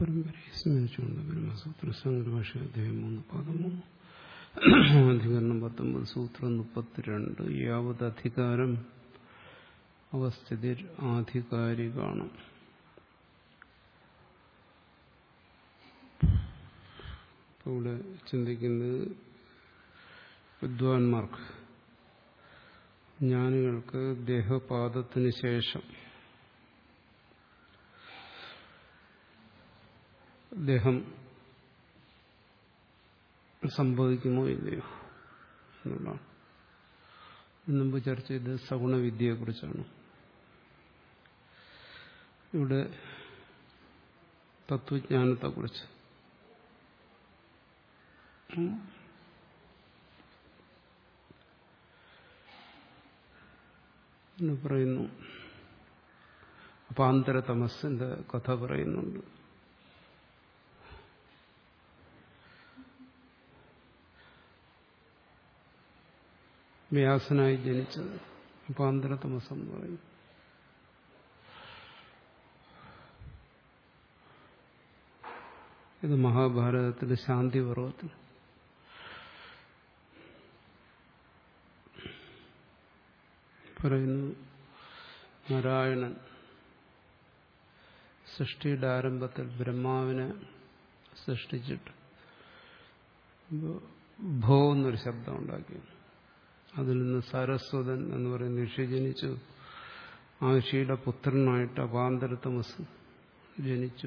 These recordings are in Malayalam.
പരമ്പരയെ സ്മരിച്ചുകൊണ്ട് ബ്രഹ്മസൂത്ര സംഗ്രഭാഷ അധ്യായം മൂന്ന് പാദം മൂന്ന് അധികരണം പത്തൊമ്പത് സൂത്രം മുപ്പത്തിരണ്ട് യാവത് അധികാരം അവസ്ഥിതി ആധികാരികാണ് ഇവിടെ ചിന്തിക്കുന്നത് വിദ്വാൻമാർക്ക് ജ്ഞാനികൾക്ക് ദേഹപാദത്തിന് ശേഷം ദേഹം സംഭവിക്കുമോ ഇല്ലയോ എന്നുള്ളതാണ് മുമ്പ് ചർച്ച ചെയ്ത് സഗുണവിദ്യയെക്കുറിച്ചാണ് ഇവിടെ തത്വജ്ഞാനത്തെക്കുറിച്ച് എന്ന് പറയുന്നു അപാന്തര തമസിന്റെ കഥ പറയുന്നുണ്ട് വ്യാസനായി ജനിച്ചത് അപാന്തര തമസം എന്ന് പറയും ഇത് മഹാഭാരതത്തിലെ ശാന്തി പർവത്തിൽ പറയുന്നു നാരായണൻ സൃഷ്ടിയുടെ ആരംഭത്തിൽ ബ്രഹ്മാവിനെ സൃഷ്ടിച്ചിട്ട് ഭോ എന്നൊരു ശബ്ദം ഉണ്ടാക്കി അതിൽ നിന്ന് സരസ്വതൻ എന്ന് പറയുന്ന ഋഷി ജനിച്ചു ആ ഋഷിയുടെ പുത്രനായിട്ട് അപാന്തര തമസ് ജനിച്ചു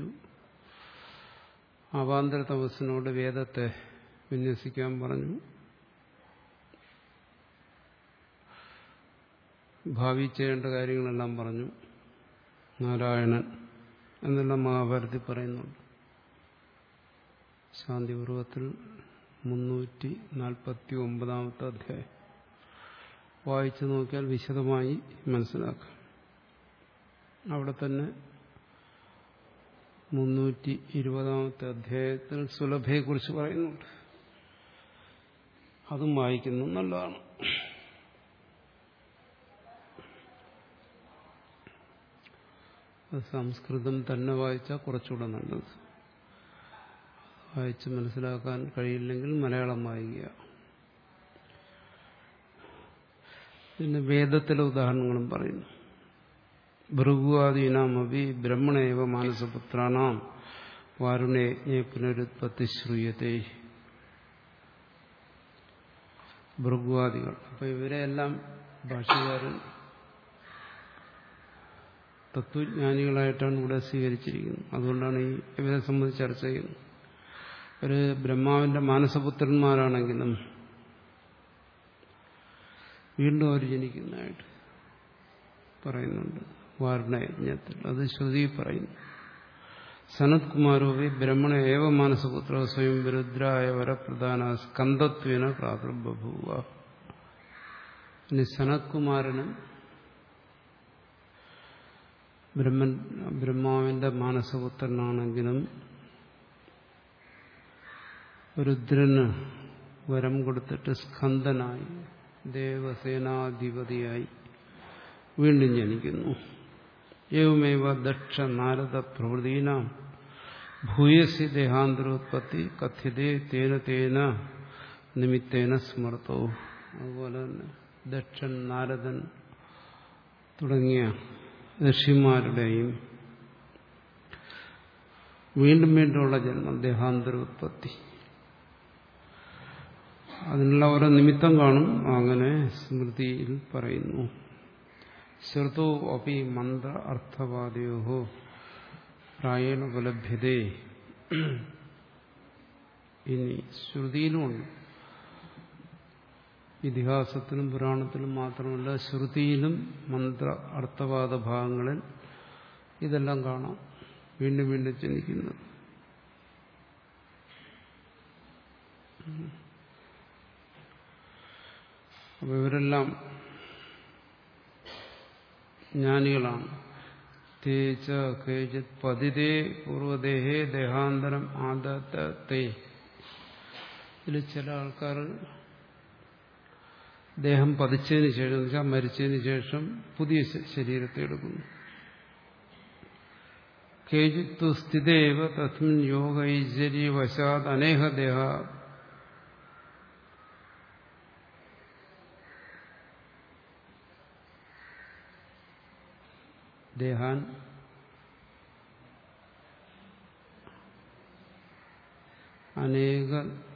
അപാന്തര തമസിനോട് വേദത്തെ വിന്യസിക്കാൻ പറഞ്ഞു ഭാവി ചെയ്യേണ്ട കാര്യങ്ങളെല്ലാം പറഞ്ഞു നാരായണൻ എന്നെല്ലാം മഹാഭാരതി പറയുന്നുണ്ട് ശാന്തിപൂർവത്തിൽ മുന്നൂറ്റി നാൽപ്പത്തി ഒമ്പതാമത്തെ അധ്യായം വായിച്ചു നോക്കിയാൽ വിശദമായി മനസ്സിലാക്കാം അവിടെ തന്നെ മുന്നൂറ്റി ഇരുപതാമത്തെ അധ്യായത്തിൽ സുലഭയെക്കുറിച്ച് പറയുന്നുണ്ട് അതും വായിക്കുന്നു നല്ലതാണ് സംസ്കൃതം തന്നെ വായിച്ചാൽ കുറച്ചുകൂടെ നല്ലത് വായിച്ച് മനസ്സിലാക്കാൻ കഴിയില്ലെങ്കിൽ മലയാളം വായിക്കുക പിന്നെ വേദത്തിലെ ഉദാഹരണങ്ങളും പറയുന്നു ഭൃഗുവാദീനാമപി ബ്രഹ്മണേവ മാനസപുത്രാണാം വാരുണേ പുനരുത്പത്തി ശ്രൂയത്തെ ഭൃഗുവാദികൾ അപ്പൊ ഇവരെല്ലാം ഭാഷകാരൻ തത്വജ്ഞാനികളായിട്ടാണ് ഇവിടെ സ്വീകരിച്ചിരിക്കുന്നത് അതുകൊണ്ടാണ് ഈ ഇവരെ സംബന്ധിച്ച് ചർച്ച ചെയ്യുന്നത് ഒരു ബ്രഹ്മാവിന്റെ മാനസപുത്രന്മാരാണെങ്കിലും വീണ്ടും അവർ ജനിക്കുന്നതായിട്ട് പറയുന്നുണ്ട് വാരണയജ്ഞത്തിൽ അത് ശ്രുതി പറയുന്നു സനത് കുമാരോവി ബ്രഹ്മണ ഏവ മാനസപുത്ര സ്വയം വിരുദ്രായ വരപ്രധാന സ്കന്ധത്വേന പ്രാദുർബഭൂവ ഇനി സനത് കുമാരനും ബ്രഹ്മൻ ബ്രഹ്മാവിന്റെ മാനസപുത്രനാണെങ്കിലും രുദ്രന് വരം കൊടുത്തിട്ട് സ്കന്ധനായി ദേവസേനാധിപതിയായി വീണ്ടും ജനിക്കുന്നു ഏവമേവ ദക്ഷ നാരദ പ്രവൃതീനാം ഭൂയസി ദേഹാന്തരോത്പത്തി കഥ്യതേ തേന തേന നിമിത്തേന സ്മർത്തോ അതുപോലെ തന്നെ ദക്ഷൻ നാരദൻ തുടങ്ങിയ ഋഷിമാരുടെയും വീണ്ടും വീണ്ടുമുള്ള ജന്മം ദേഹാന്തരോത്പത്തി അതിനുള്ള ഓരോ നിമിത്തം കാണും അങ്ങനെ സ്മൃതിയിൽ പറയുന്നു ശ്രുതോ അപ്പി മന്ത്ര അർത്ഥവാദയോ പ്രായണ ഉപലഭ്യതേ ഇനി ശ്രുതിയിലുമുണ്ട് ഇതിഹാസത്തിലും പുരാണത്തിലും മാത്രമല്ല ശ്രുതിയിലും മന്ത്ര അർത്ഥവാദ ഭാഗങ്ങളിൽ ഇതെല്ലാം കാണാം വീണ്ടും വീണ്ടും ചിന്തിക്കുന്നത് അപ്പൊ ഇവരെല്ലാം ജ്ഞാനികളാണ് തേച്ച കേചിത് പതിതേ പൂർവദേഹേ ദേഹാന്തരം ആദത്തെ ഇതിൽ ചില ആൾക്കാർ ദേഹം പതിച്ചതിന് ശേഷം വെച്ചാൽ മരിച്ചതിന് ശേഷം പുതിയ ശരീരത്തെ എടുക്കുന്നു കേജിത്തു സ്ഥിതേവ തസ്മിൻ യോഗ ഐശ്വര്യ വശാത് അനേക ദേഹ ദേഹാൻ അനേക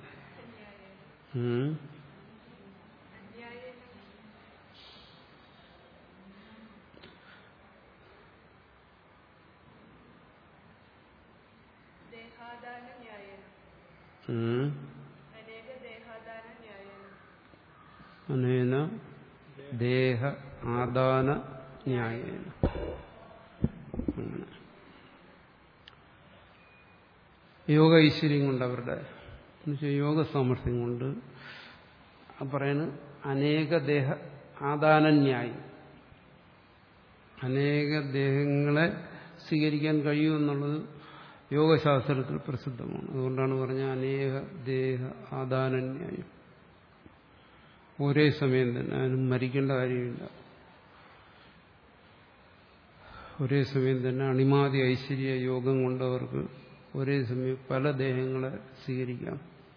ഉം, ദേഹാദാന ന്യായേന ഉം, അനേക ദേഹാദാന ന്യായേന അനേന ദേഹ ആദാന ന്യായേന അങ്ങനെ യോഗ ഐശ്വര്യം കൊണ്ട് അവരുടെ എന്നുവെച്ചാൽ യോഗ സാമർഥ്യം കൊണ്ട് ആ പറയുന്നത് അനേക ദേഹ ആദാനന്യായി അനേക ദേഹങ്ങളെ സ്വീകരിക്കാൻ കഴിയുമെന്നുള്ളത് യോഗശാസ്ത്രത്തിൽ പ്രസിദ്ധമാണ് അതുകൊണ്ടാണ് പറഞ്ഞ അനേക ദേഹ ആദാനന്യായം ഒരേ സമയം തന്നെ അതിന് മരിക്കേണ്ട കാര്യമില്ല ഒരേ സമയം തന്നെ അണിമാതി ഐശ്വര്യ യോഗം കൊണ്ടവർക്ക് ഒരേ സമയം പല ദേഹങ്ങളെ സ്വീകരിക്കാം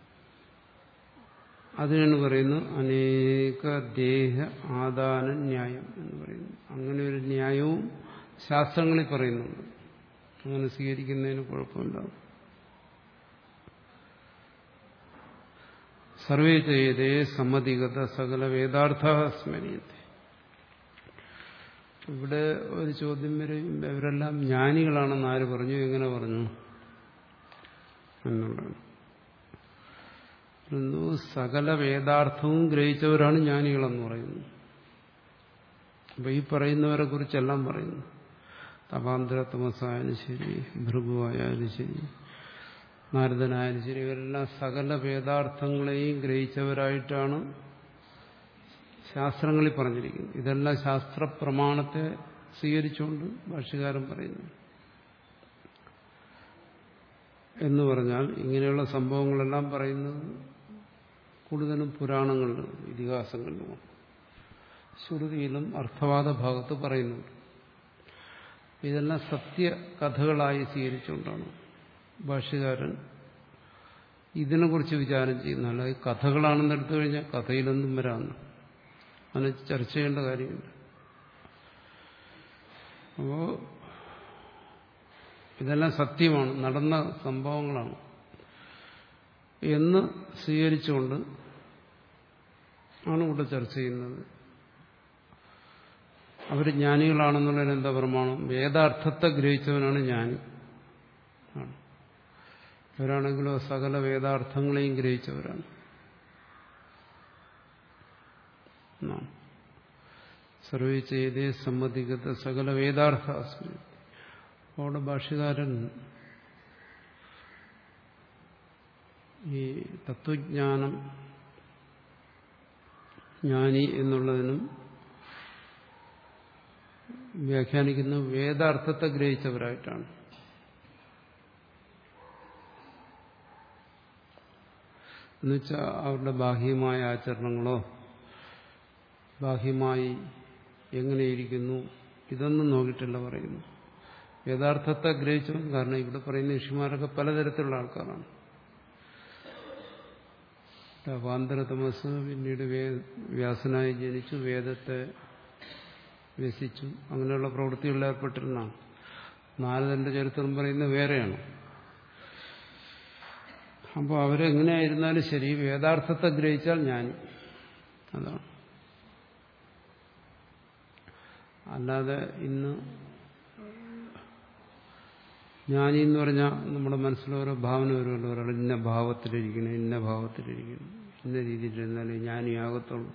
അതിനാണ് പറയുന്നത് അനേക ദേഹ ആദാന ന്യായം എന്ന് പറയുന്നു അങ്ങനെ ഒരു ന്യായവും ശാസ്ത്രങ്ങളിൽ പറയുന്നുണ്ട് അങ്ങനെ സ്വീകരിക്കുന്നതിന് കുഴപ്പമില്ല സർവേ ചെയ്തേ സമ്മതികത സകല വേദാർത്ഥ സ്മരിയത്തെ ഇവിടെ ഒരു ചോദ്യം വരും ഇവരെല്ലാം ജ്ഞാനികളാണെന്ന് ആര് പറഞ്ഞു എങ്ങനെ പറഞ്ഞു എന്നുള്ളതാണ് പറയുന്നു, സകല വേദാർത്ഥവും ഗ്രഹിച്ചവരാണ് ജ്ഞാനികളെന്ന് പറയുന്നു അപ്പൊ ഈ പറയുന്നവരെ കുറിച്ചെല്ലാം പറയുന്നു തപാന്തര തമസായാലും ശരി ഭൃഗുവായാലും ശരി നാരദനായാലും ശരി ഇവരെല്ലാം സകല വേദാർത്ഥങ്ങളെയും ഗ്രഹിച്ചവരായിട്ടാണ് ശാസ്ത്രങ്ങളിൽ പറഞ്ഞിരിക്കുന്നത് ഇതെല്ലാം ശാസ്ത്ര പ്രമാണത്തെ സ്വീകരിച്ചുകൊണ്ട് ഭാഷ്യകാരൻ പറയുന്നു എന്ന് പറഞ്ഞാൽ ഇങ്ങനെയുള്ള സംഭവങ്ങളെല്ലാം പറയുന്നത് കൂടുതലും പുരാണങ്ങളിലും ഇതിഹാസങ്ങളിലുമാണ് ശ്രുതിയിലും അർത്ഥവാദ ഭാഗത്ത് പറയുന്നുണ്ട് ഇതെല്ലാം സത്യകഥകളായി സ്വീകരിച്ചുകൊണ്ടാണ് ഭാഷ്യകാരൻ ഇതിനെക്കുറിച്ച് വിചാരം ചെയ്യുന്നത് അല്ലാതെ കഥകളാണെന്ന് എടുത്തു കഴിഞ്ഞാൽ കഥയിലൊന്നും വരാമെന്ന് അതിനെ ചർച്ച ചെയ്യേണ്ട കാര്യമില്ല അപ്പോ ഇതെല്ലാം സത്യമാണ് നടന്ന സംഭവങ്ങളാണ് എന്ന് സ്വീകരിച്ചുകൊണ്ട് ആണ് ഇവിടെ ചർച്ച ചെയ്യുന്നത് അവർ ജ്ഞാനികളാണെന്നുള്ളതിന് എന്താ പ്രമാണം വേദാർത്ഥത്തെ ഗ്രഹിച്ചവനാണ് ജ്ഞാനി ആണ് അവരാണെങ്കിലോ സകല വേദാർത്ഥങ്ങളെയും ഗ്രഹിച്ചവരാണ് എന്നാണ്. സർവേ ചെയ്തേ സമ്മതികത സകല വേദാർത്ഥ അസ്മി അവിടെ ഭാഷ്യകാരൻ ഈ തത്വജ്ഞാനം ജ്ഞാനി എന്നുള്ളതിനും വ്യാഖ്യാനിക്കുന്ന വേദാർത്ഥത്തെ ഗ്രഹിച്ചവരായിട്ടാണ് എന്നുവെച്ചാൽ അവരുടെ ബാഹ്യമായ ആചരണങ്ങളോ ബാഹ്യമായി എങ്ങനെയിരിക്കുന്നു ഇതൊന്നും നോക്കിയിട്ടല്ല പറയുന്നു യഥാർത്ഥത്തെ ഗ്രഹിച്ചു കാരണം ഇവിടെ പറയുന്ന ഋഷിമാരൊക്കെ പലതരത്തിലുള്ള ആൾക്കാരാണ് വാന്തര തമസ് പിന്നീട് വ്യാസനായി ജനിച്ചു വേദത്തെ വ്യസിച്ചു അങ്ങനെയുള്ള പ്രവൃത്തികളിൽ ഏർപ്പെട്ടിരുന്നാണ് നാരദന്റെ ചരിത്രം പറയുന്നത് വേറെയാണ് അപ്പോൾ അവരെങ്ങനെയായിരുന്നാലും ശരി വേദാർത്ഥത്തെ ഗ്രഹിച്ചാൽ ഞാൻ അതാണ് അല്ലാതെ ഇന്ന് ജ്ഞാനി എന്ന് പറഞ്ഞാൽ നമ്മുടെ മനസ്സിലോരോ ഭാവന വരുമല്ലോ ഒരാൾ ഇന്ന ഭാവത്തിലിരിക്കണം ഇന്ന ഭാവത്തിലിരിക്കണം ഇന്ന രീതിയിലിരുന്നാലേ ജ്ഞാനിയാകത്തുള്ളൂ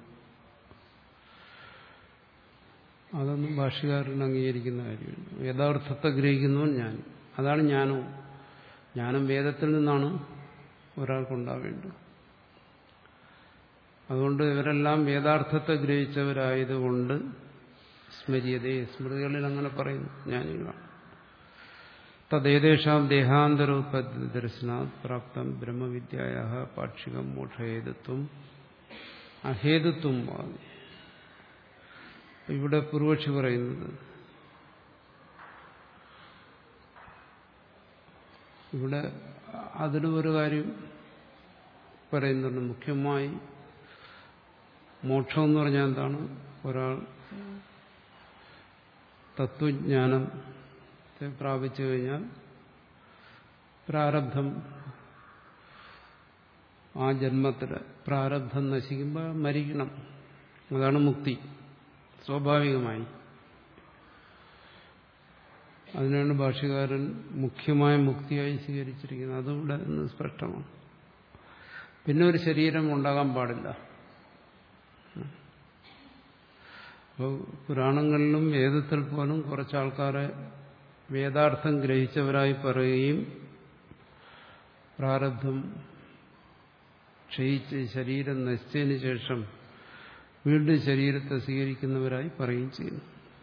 അതൊന്നും ഭാഷകാരൻ അംഗീകരിക്കുന്ന കാര്യമില്ല വേദാർത്ഥത്തെ ഗ്രഹിക്കുന്നവൻ ഞാൻ അതാണ് ജ്ഞാനവും ജ്ഞാനം വേദത്തിൽ നിന്നാണ് ഒരാൾക്കുണ്ടാവേണ്ടത് അതുകൊണ്ട് ഇവരെല്ലാം വേദാർത്ഥത്തെ ഗ്രഹിച്ചവരായതുകൊണ്ട് സ്മര്യതേ സ്മൃതികളിൽ അങ്ങനെ പറയുന്നു ജ്ഞാനികളാണ് തദ്ദേഷാം ദേഹാന്തരോത്പത്തി ദർശനാത് പ്രാപ്തം ബ്രഹ്മവിദ്യായ പാക്ഷികം മോക്ഷഹേതുത്വം അഹേതുത്വം വാങ്ങി ഇവിടെ പൂർവക്ഷി പറയുന്നത് ഇവിടെ അതിലും ഒരു കാര്യം പറയുന്നുണ്ട് മുഖ്യമായി മോക്ഷം എന്ന് പറഞ്ഞാൽ എന്താണ് ഒരാൾ തത്വജ്ഞാനത്തെ പ്രാപിച്ചു കഴിഞ്ഞാൽ പ്രാരബ്ധം ആ ജന്മത്തില് പ്രാരബ്ധം നശിക്കുമ്പോൾ മരിക്കണം അതാണ് മുക്തി സ്വാഭാവികമായി അതിനാണ് ഭാഷ്യകാരൻ മുഖ്യമായ മുക്തിയായി സ്വീകരിച്ചിരിക്കുന്നത് അതുകൂടെ ഇന്ന് സ്പഷ്ടമാണ് പിന്നെ ഒരു ശരീരം ഉണ്ടാകാൻ പാടില്ല അപ്പോൾ പുരാണങ്ങളിലും വേദത്തിൽ പോലും കുറച്ച് ആൾക്കാരെ വേദാർത്ഥം ഗ്രഹിച്ചവരായി പറയുകയും പ്രാരബ്ധം ക്ഷയിച്ച് ശരീരം നശിച്ചതിന് ശേഷം വീണ്ടും ശരീരത്തെ സ്വീകരിക്കുന്നവരായി പറയുകയും ചെയ്യുന്നു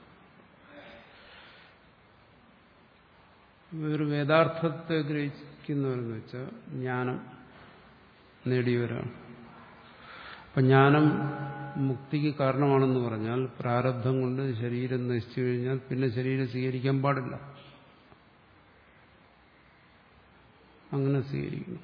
ഒരു വേദാർത്ഥത്തെ ഗ്രഹിക്കുന്നവരെന്ന് വെച്ചാൽ ജ്ഞാനം നേടിയവരാണ് അപ്പം ജ്ഞാനം മുക്തിക്ക് കാരണമാണെന്ന് പറഞ്ഞാൽ പ്രാരബ്ധം കൊണ്ട് ശരീരം നശിച്ചു കഴിഞ്ഞാൽ പിന്നെ ശരീരം സ്വീകരിക്കാൻ പാടില്ല അങ്ങനെ സ്വീകരിക്കുന്നു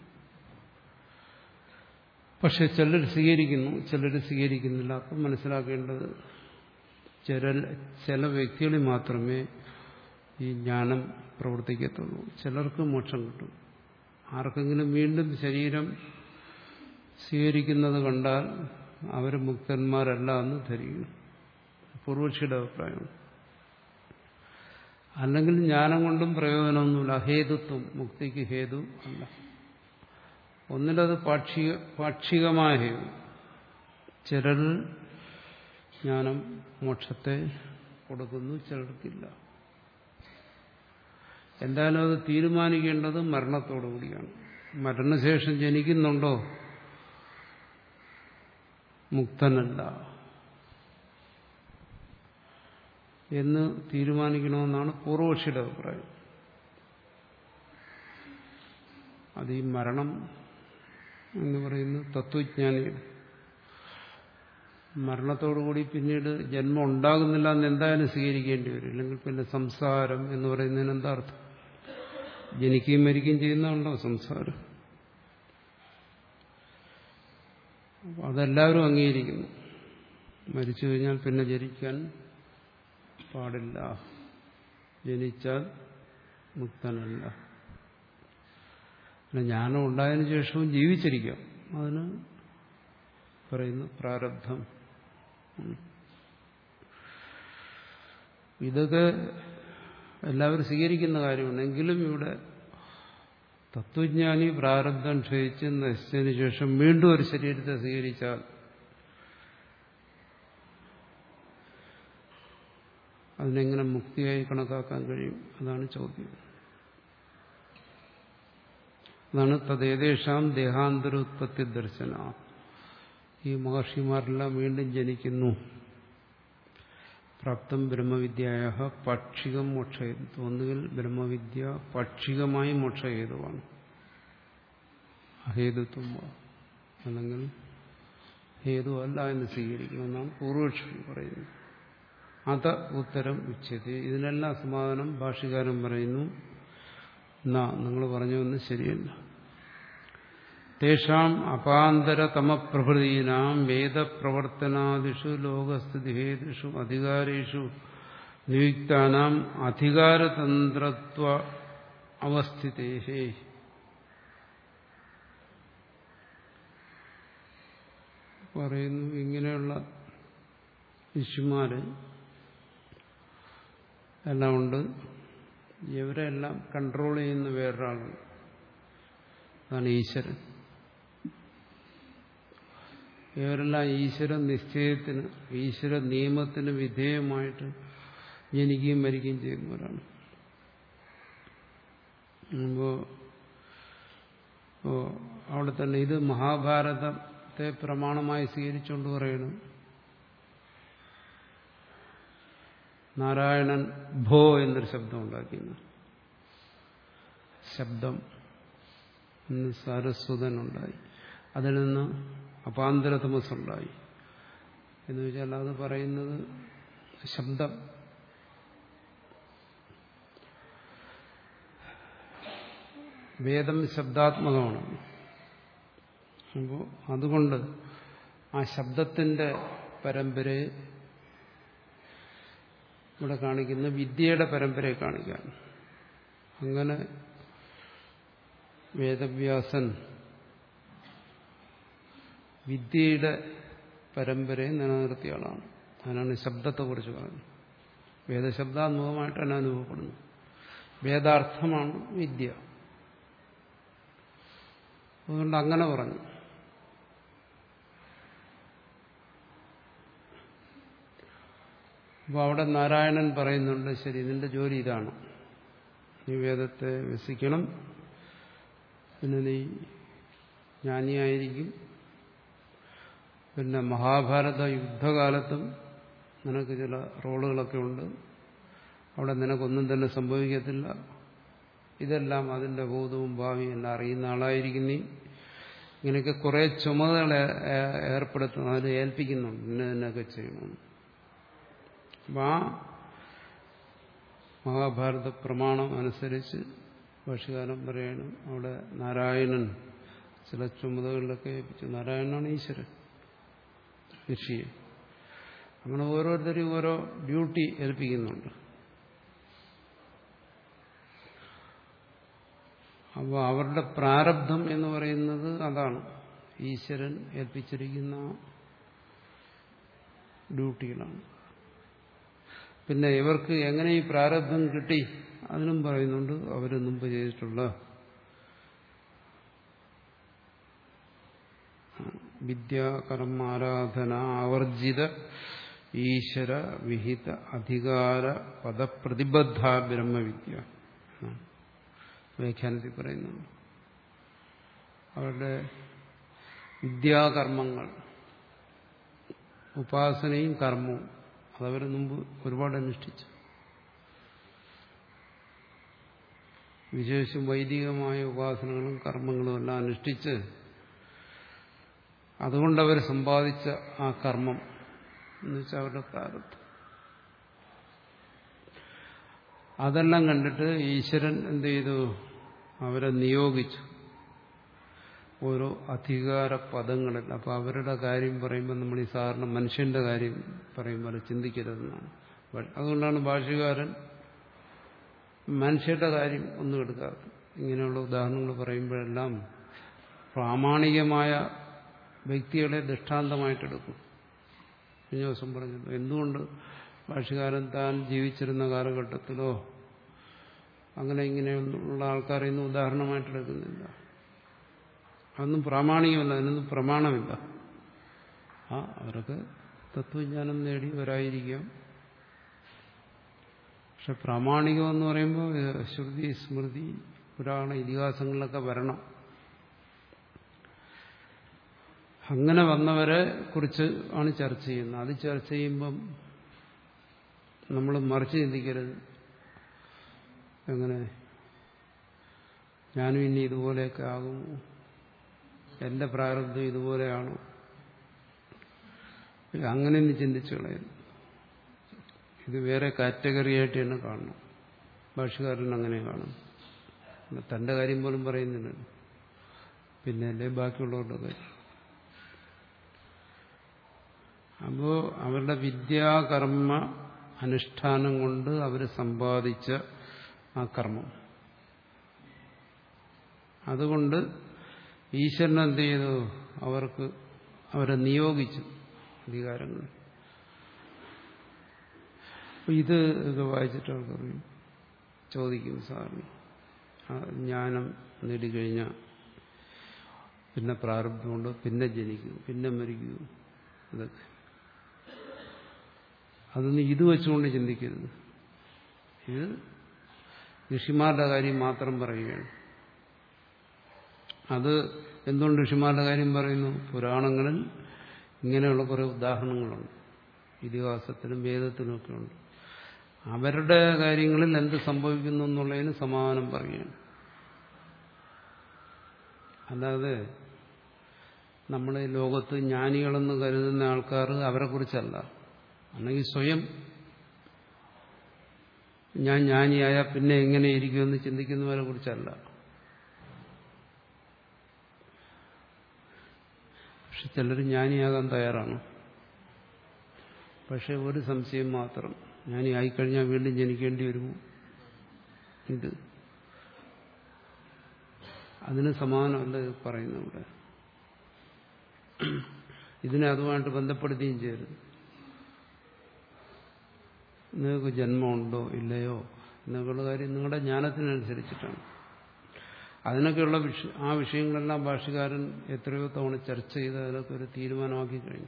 പക്ഷെ ചിലർ സ്വീകരിക്കുന്നു ചിലർ സ്വീകരിക്കുന്നില്ല അപ്പം മനസ്സിലാക്കേണ്ടത് ചില ചില വ്യക്തികളിൽ മാത്രമേ ഈ ജ്ഞാനം പ്രവർത്തിക്കത്തുള്ളൂ ചിലർക്ക് മോക്ഷം കിട്ടും ആർക്കെങ്കിലും വീണ്ടും ശരീരം സ്വീകരിക്കുന്നത് കണ്ടാൽ അവർ മുക്തന്മാരല്ല എന്ന് ധരിക്കുന്നു പൂർവക്ഷിയുടെ അഭിപ്രായമാണ് അല്ലെങ്കിൽ ജ്ഞാനം കൊണ്ടും പ്രയോജനമൊന്നുമില്ല ഹേതുത്വം മുക്തിക്ക് ഹേതു അല്ല ഒന്നിലത് പാക്ഷിക പാക്ഷികമായ ഹേതു ചിലർ ജ്ഞാനം മോക്ഷത്തെ കൊടുക്കുന്നു ചിലർക്കില്ല എന്തായാലും അത് തീരുമാനിക്കേണ്ടത് മരണത്തോടുകൂടിയാണ് മരണശേഷം ജനിക്കുന്നുണ്ടോ മുക്തനല്ല എന്ന് തീരുമാനിക്കണമെന്നാണ് പൂർവക്ഷിയുടെ അഭിപ്രായം അത് ഈ മരണം എന്ന് പറയുന്നത് തത്വജ്ഞാനിയുടെ മരണത്തോടുകൂടി പിന്നീട് ജന്മം ഉണ്ടാകുന്നില്ല എന്ന് എന്തായാലും സ്വീകരിക്കേണ്ടി വരും ഇല്ലെങ്കിൽ പിന്നെ സംസാരം എന്ന് പറയുന്നതിന് എന്താ അർത്ഥം ജനിക്കുകയും മരിക്കുകയും ചെയ്യുന്നതുണ്ടോ സംസാരം അതെല്ലാവരും അംഗീകരിക്കുന്നു മരിച്ചു കഴിഞ്ഞാൽ പിന്നെ ജനിക്കാൻ പാടില്ല ജനിച്ചാൽ മുക്തനല്ല പിന്നെ ജ്ഞാനം ഉണ്ടായതിനു ശേഷവും ജീവിച്ചിരിക്കാം അതിന് പറയുന്നു പ്രാരബ്ധം ഇതൊക്കെ എല്ലാവരും സ്വീകരിക്കുന്ന കാര്യമാണ് എങ്കിലും ഇവിടെ തത്വജ്ഞാനി പ്രാരബ്ധം ക്ഷയിച്ച് നശിച്ചതിന് ശേഷം വീണ്ടും ഒരു ശരീരത്തെ സ്വീകരിച്ചാൽ അതിനെങ്ങനെ മുക്തിയായി കണക്കാക്കാൻ കഴിയും അതാണ് ചോദ്യം അതാണ് തദ്ദേതേഷാം ദേഹാന്തരോത്പത്തി ദർശന ഈ മഹർഷിമാരെല്ലാം വീണ്ടും ജനിക്കുന്നു പ്രാപ്തം ബ്രഹ്മവിദ്യയ പാക്ഷികം മോക്ഷഹേതു ഒന്നുകിൽ ബ്രഹ്മവിദ്യ പാക്ഷികമായി മോക്ഷഹേതുവാണ് അഹേതുത്വം അല്ലെങ്കിൽ ഹേതു അല്ല എന്ന് സ്വീകരിക്കണമെന്നാണ് പൂർവക്ഷി പറയുന്നത് അത ഉത്തരം ഉച്ചത് ഇതിനെല്ലാം സമാധാനം ഭാഷകാരൻ പറയുന്നു എന്നാ നിങ്ങൾ പറഞ്ഞൊന്നും ശരിയല്ല തേഷാം അപാന്തരതമപ്രഭൃതീനാം വേദപ്രവർത്തനാദിഷു ലോകസ്ഥിതിഹേതുഷു അധികാരേഷു നിയുക്താനാം അധികാരതന്ത്രത്വ അവസ്ഥിതേഹേ പറയുന്നു ഇങ്ങനെയുള്ള ശിശുമാര് എല്ലാം ഉണ്ട് ഇവരെല്ലാം കൺട്രോൾ ചെയ്യുന്ന വേറൊരാളുണ്ട് അതാണ് ഈശ്വരൻ ഇവരെല്ലാം ഈശ്വര നിശ്ചയത്തിന് ഈശ്വര നിയമത്തിന് വിധേയമായിട്ട് ജനിക്കുകയും മരിക്കുകയും ചെയ്യുന്നവരാണ് അപ്പോൾ അവിടെ തന്നെ ഇത് മഹാഭാരതത്തെ പ്രമാണമായി സ്വീകരിച്ചുകൊണ്ട് പറയണം നാരായണൻ ഭോ എന്നൊരു ശബ്ദം ഉണ്ടാക്കിയിരുന്നു ശബ്ദം എന്ന് സാരസ്വതനുണ്ടായി അതിൽ നിന്ന് അപാന്തരതമസുണ്ടായി എന്ന് വെച്ചാൽ അത് പറയുന്നത് ശബ്ദം വേദം ശബ്ദാത്മകമാണ് അപ്പോൾ അതുകൊണ്ട് ആ ശബ്ദത്തിന്റെ പരമ്പരയെ ഇവിടെ കാണിക്കുന്ന വിദ്യയുടെ പരമ്പരയെ കാണിക്കാൻ അങ്ങനെ വേദവ്യാസൻ വിദ്യയുടെ പരമ്പരയെ നിലനിർത്തിയ ആളാണ് അതിനാണ് ശബ്ദത്തെക്കുറിച്ച് പറയുന്നത് വേദശബ്ദാത്മകമായിട്ടാണ് അനുഭവപ്പെടുന്നത് വേദാർത്ഥമാണ് വിദ്യ അതുകൊണ്ട് അങ്ങനെ പറഞ്ഞു അപ്പോൾ അവിടെ നാരായണൻ പറയുന്നുണ്ട് ശരി നിന്റെ ജോലി ഇതാണ് നീ വേദത്തെ വ്യസിക്കണം പിന്നെ നീ ജ്ഞാനിയായിരിക്കും പിന്നെ മഹാഭാരത യുദ്ധകാലത്തും നിനക്ക് ചില റോളുകളൊക്കെ ഉണ്ട് അവിടെ നിനക്കൊന്നും തന്നെ സംഭവിക്കത്തില്ല ഇതെല്ലാം അതിന്റെ ഭൂതവും ഭാവിയും എല്ലാം അറിയുന്ന ആളായിരിക്കും നീ ഇങ്ങനെയൊക്കെ കുറെ ചുമതല ഏർപ്പെടുത്തണം അതിൽ ഏൽപ്പിക്കുന്നുണ്ട് ഇന്ന തന്നെയൊക്കെ ചെയ്യണം അപ്പം ആ മഹാഭാരത പ്രമാണം അനുസരിച്ച് ഭാഷകാലം പറയണം അവിടെ നാരായണൻ ചില ചുമതലകളിലൊക്കെ ഏൽപ്പിച്ചു നാരായണനാണ് ഈശ്വരൻ ഋഷിയെ അങ്ങനെ ഓരോരുത്തരും ഓരോ ഡ്യൂട്ടി ഏൽപ്പിക്കുന്നുണ്ട് അപ്പോൾ അവരുടെ പ്രാരബ്ധം എന്ന് പറയുന്നത് അതാണ് ഈശ്വരൻ ഏൽപ്പിച്ചിരിക്കുന്ന ഡ്യൂട്ടികളാണ് പിന്നെ ഇവർക്ക് എങ്ങനെ ഈ പ്രാരബ്ധം കിട്ടി അതിനും പറയുന്നുണ്ട് അവർ മുമ്പ് ചെയ്തിട്ടുള്ള വിദ്യാകർമാരാധന ആവർജിത ഈശ്വര വിഹിത അധികാര പദപ്രതിബദ്ധ ബ്രഹ്മവിദ്യ വ്യാഖ്യാനത്തിൽ പറയുന്നുണ്ട് അവരുടെ വിദ്യാകർമ്മങ്ങൾ ഉപാസനയും കർമ്മവും അതവർ മുമ്പ് ഒരുപാട് അനുഷ്ഠിച്ചു വിശേഷം വൈദികമായ ഉപാസനകളും കർമ്മങ്ങളും എല്ലാം അനുഷ്ഠിച്ച് അതുകൊണ്ടവർ സമ്പാദിച്ച ആ കർമ്മം എന്ന് വെച്ചാൽ അവരുടെ പ്രാരബ്ധം അതെല്ലാം കണ്ടിട്ട് ഈശ്വരൻ എന്ത് ചെയ്തു അവരെ നിയോഗിച്ചു ഓരോ അധികാര പദങ്ങളിൽ അപ്പൊ അവരുടെ കാര്യം പറയുമ്പോൾ നമ്മൾ ഈ സാധാരണ മനുഷ്യന്റെ കാര്യം പറയുമ്പോൾ ചിന്തിക്കരുതെന്നാണ് അതുകൊണ്ടാണ് ഭാഷകാരൻ മനുഷ്യരുടെ കാര്യം ഒന്നും എടുക്കാത്തത് ഇങ്ങനെയുള്ള ഉദാഹരണങ്ങൾ പറയുമ്പോഴെല്ലാം പ്രാമാണികമായ വ്യക്തികളെ ദൃഷ്ടാന്തമായിട്ടെടുക്കും കഴിഞ്ഞ ദിവസം പറഞ്ഞു എന്തുകൊണ്ട് ഭാഷകാരൻ താൻ ജീവിച്ചിരുന്ന കാലഘട്ടത്തിലോ അങ്ങനെ ഇങ്ങനെയുള്ള ആൾക്കാരെ ഒന്നും ഉദാഹരണമായിട്ടെടുക്കുന്നില്ല അതൊന്നും പ്രാമാണികമല്ല അതിനൊന്നും പ്രമാണമില്ല ആ അവർക്ക് തത്വജ്ഞാനം നേടിയവരായിരിക്കാം പക്ഷെ പ്രാമാണികം എന്ന് പറയുമ്പോൾ ശ്രുതി സ്മൃതി പുരാണ ഇതിഹാസങ്ങളിലൊക്കെ വരണം അങ്ങനെ വന്നവരെ കുറിച്ച് ആണ് ചർച്ച ചെയ്യുന്നത് അത് ചർച്ച ചെയ്യുമ്പം നമ്മൾ മറിച്ച് ചിന്തിക്കരുത് എങ്ങനെ ഞാനും ഇനി ഇതുപോലെയൊക്കെ ആകുമോ എന്റെ പ്രാരബ്ധം ഇതുപോലെയാണോ അങ്ങനെ ഇനി ചിന്തിച്ചു കളയുന്നു ഇത് വേറെ കാറ്റഗറി ആയിട്ട് തന്നെ കാണണം ഭാഷകാരൻ അങ്ങനെ കാണും തന്റെ കാര്യം പോലും പറയുന്നില്ല പിന്നെ അല്ലേ ബാക്കിയുള്ളവരുടെ കാര്യം അപ്പോ അവരുടെ വിദ്യാകർമ്മ അനുഷ്ഠാനം കൊണ്ട് അവർ സമ്പാദിച്ച ആ കർമ്മം അതുകൊണ്ട് ഈശ്വരൻ എന്ത് ചെയ്തു അവർക്ക് അവരെ നിയോഗിച്ചു അധികാരങ്ങൾ ഇത് ഒക്കെ വായിച്ചിട്ട് അവർക്കറിയും ചോദിക്കും സാറിന് ജ്ഞാനം നേടിക്കഴിഞ്ഞാൽ പിന്നെ പ്രാരബ്ധമുണ്ട് പിന്നെ ജനിക്കും പിന്നെ മരിക്കൂ ഇതൊക്കെ അതൊന്നും ഇത് വെച്ചുകൊണ്ട് ചിന്തിക്കരുത് ഇത് ഋഷിമാരുടെ കാര്യം മാത്രം പറയുകയാണ് അത് എന്തുകൊണ്ട് ഋഷിമാരുടെ കാര്യം പറയുന്നു പുരാണങ്ങളിൽ ഇങ്ങനെയുള്ള കുറേ ഉദാഹരണങ്ങളുണ്ട് ഇതിഹാസത്തിലും വേദത്തിലും ഒക്കെ ഉണ്ട് അവരുടെ കാര്യങ്ങളിൽ എന്ത് സംഭവിക്കുന്നു എന്നുള്ളതിന് സമാധാനം പറയുകയാണ് അല്ലാതെ നമ്മുടെ ലോകത്ത് ജ്ഞാനികളെന്ന് കരുതുന്ന ആൾക്കാർ അവരെ കുറിച്ചല്ല അല്ലെങ്കിൽ സ്വയം ഞാൻ ജ്ഞാനിയായ പിന്നെ എങ്ങനെ ഇരിക്കുമെന്ന് ചിന്തിക്കുന്നവരെ കുറിച്ചല്ല പക്ഷെ ചിലർ ജ്ഞാനിയാകാൻ തയ്യാറാണ് പക്ഷെ ഒരു സംശയം മാത്രം ജ്ഞാനി ആയിക്കഴിഞ്ഞാൽ വീണ്ടും ജനിക്കേണ്ടി വരുമോ ഇത് അതിന് സമാനമല്ല ഇത് പറയുന്നത് ഇവിടെ ഇതിനെ അതുമായിട്ട് ബന്ധപ്പെടുത്തുകയും ചെയ്യരുത് നിങ്ങൾക്ക് ജന്മമുണ്ടോ ഇല്ലയോ എന്നൊക്കെയുള്ള കാര്യം നിങ്ങളുടെ ജ്ഞാനത്തിനനുസരിച്ചിട്ടാണ് അതിനൊക്കെയുള്ള വിഷ ആ വിഷയങ്ങളെല്ലാം ഭാഷകാരൻ എത്രയോ തവണ ചർച്ച ചെയ്ത് അതിനൊക്കെ ഒരു തീരുമാനമാക്കി കഴിഞ്ഞു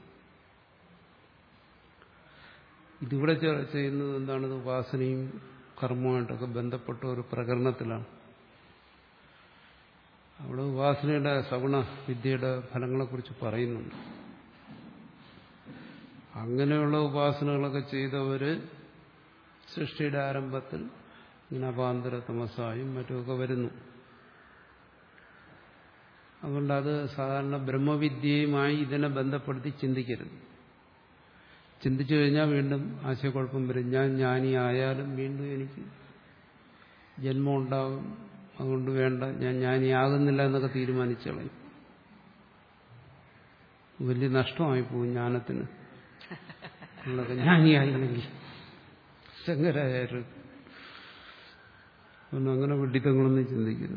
ഇതിവിടെ ചർച്ച ചെയ്യുന്നത് എന്താണ് ഇത് ഉപാസനയും കർമ്മമായിട്ടൊക്കെ ബന്ധപ്പെട്ട ഒരു പ്രകരണത്തിലാണ് അവിടെ ഉപാസനയുടെ സഗുണ വിദ്യയുടെ ഫലങ്ങളെക്കുറിച്ച് പറയുന്നുണ്ട് അങ്ങനെയുള്ള ഉപാസനകളൊക്കെ ചെയ്തവര് സൃഷ്ടിയുടെ ആരംഭത്തിൽ ഇങ്ങനെ അപാന്തര തമസായും മറ്റുമൊക്കെ വരുന്നു അതുകൊണ്ട് അത് സാധാരണ ബ്രഹ്മവിദ്യയുമായി ഇതിനെ ബന്ധപ്പെടുത്തി ചിന്തിക്കരുത് ചിന്തിച്ചു കഴിഞ്ഞാൽ വീണ്ടും ആശയക്കുഴപ്പം വരും ഞാൻ ജ്ഞാനി ആയാലും വീണ്ടും എനിക്ക് ജന്മം ഉണ്ടാകും അതുകൊണ്ട് വേണ്ട ഞാൻ ജ്ഞാനിയാകുന്നില്ല എന്നൊക്കെ തീരുമാനിച്ചു കളയും വലിയ നഷ്ടമായി പോകും ജ്ഞാനത്തിന് നമ്മളൊക്കെ ജ്ഞാനിയായില്ലെങ്കിൽ ശങ്കരാചാര്യർ ഒന്നും അങ്ങനെ വിഡിത്തങ്ങളൊന്നും ചിന്തിക്കുന്നു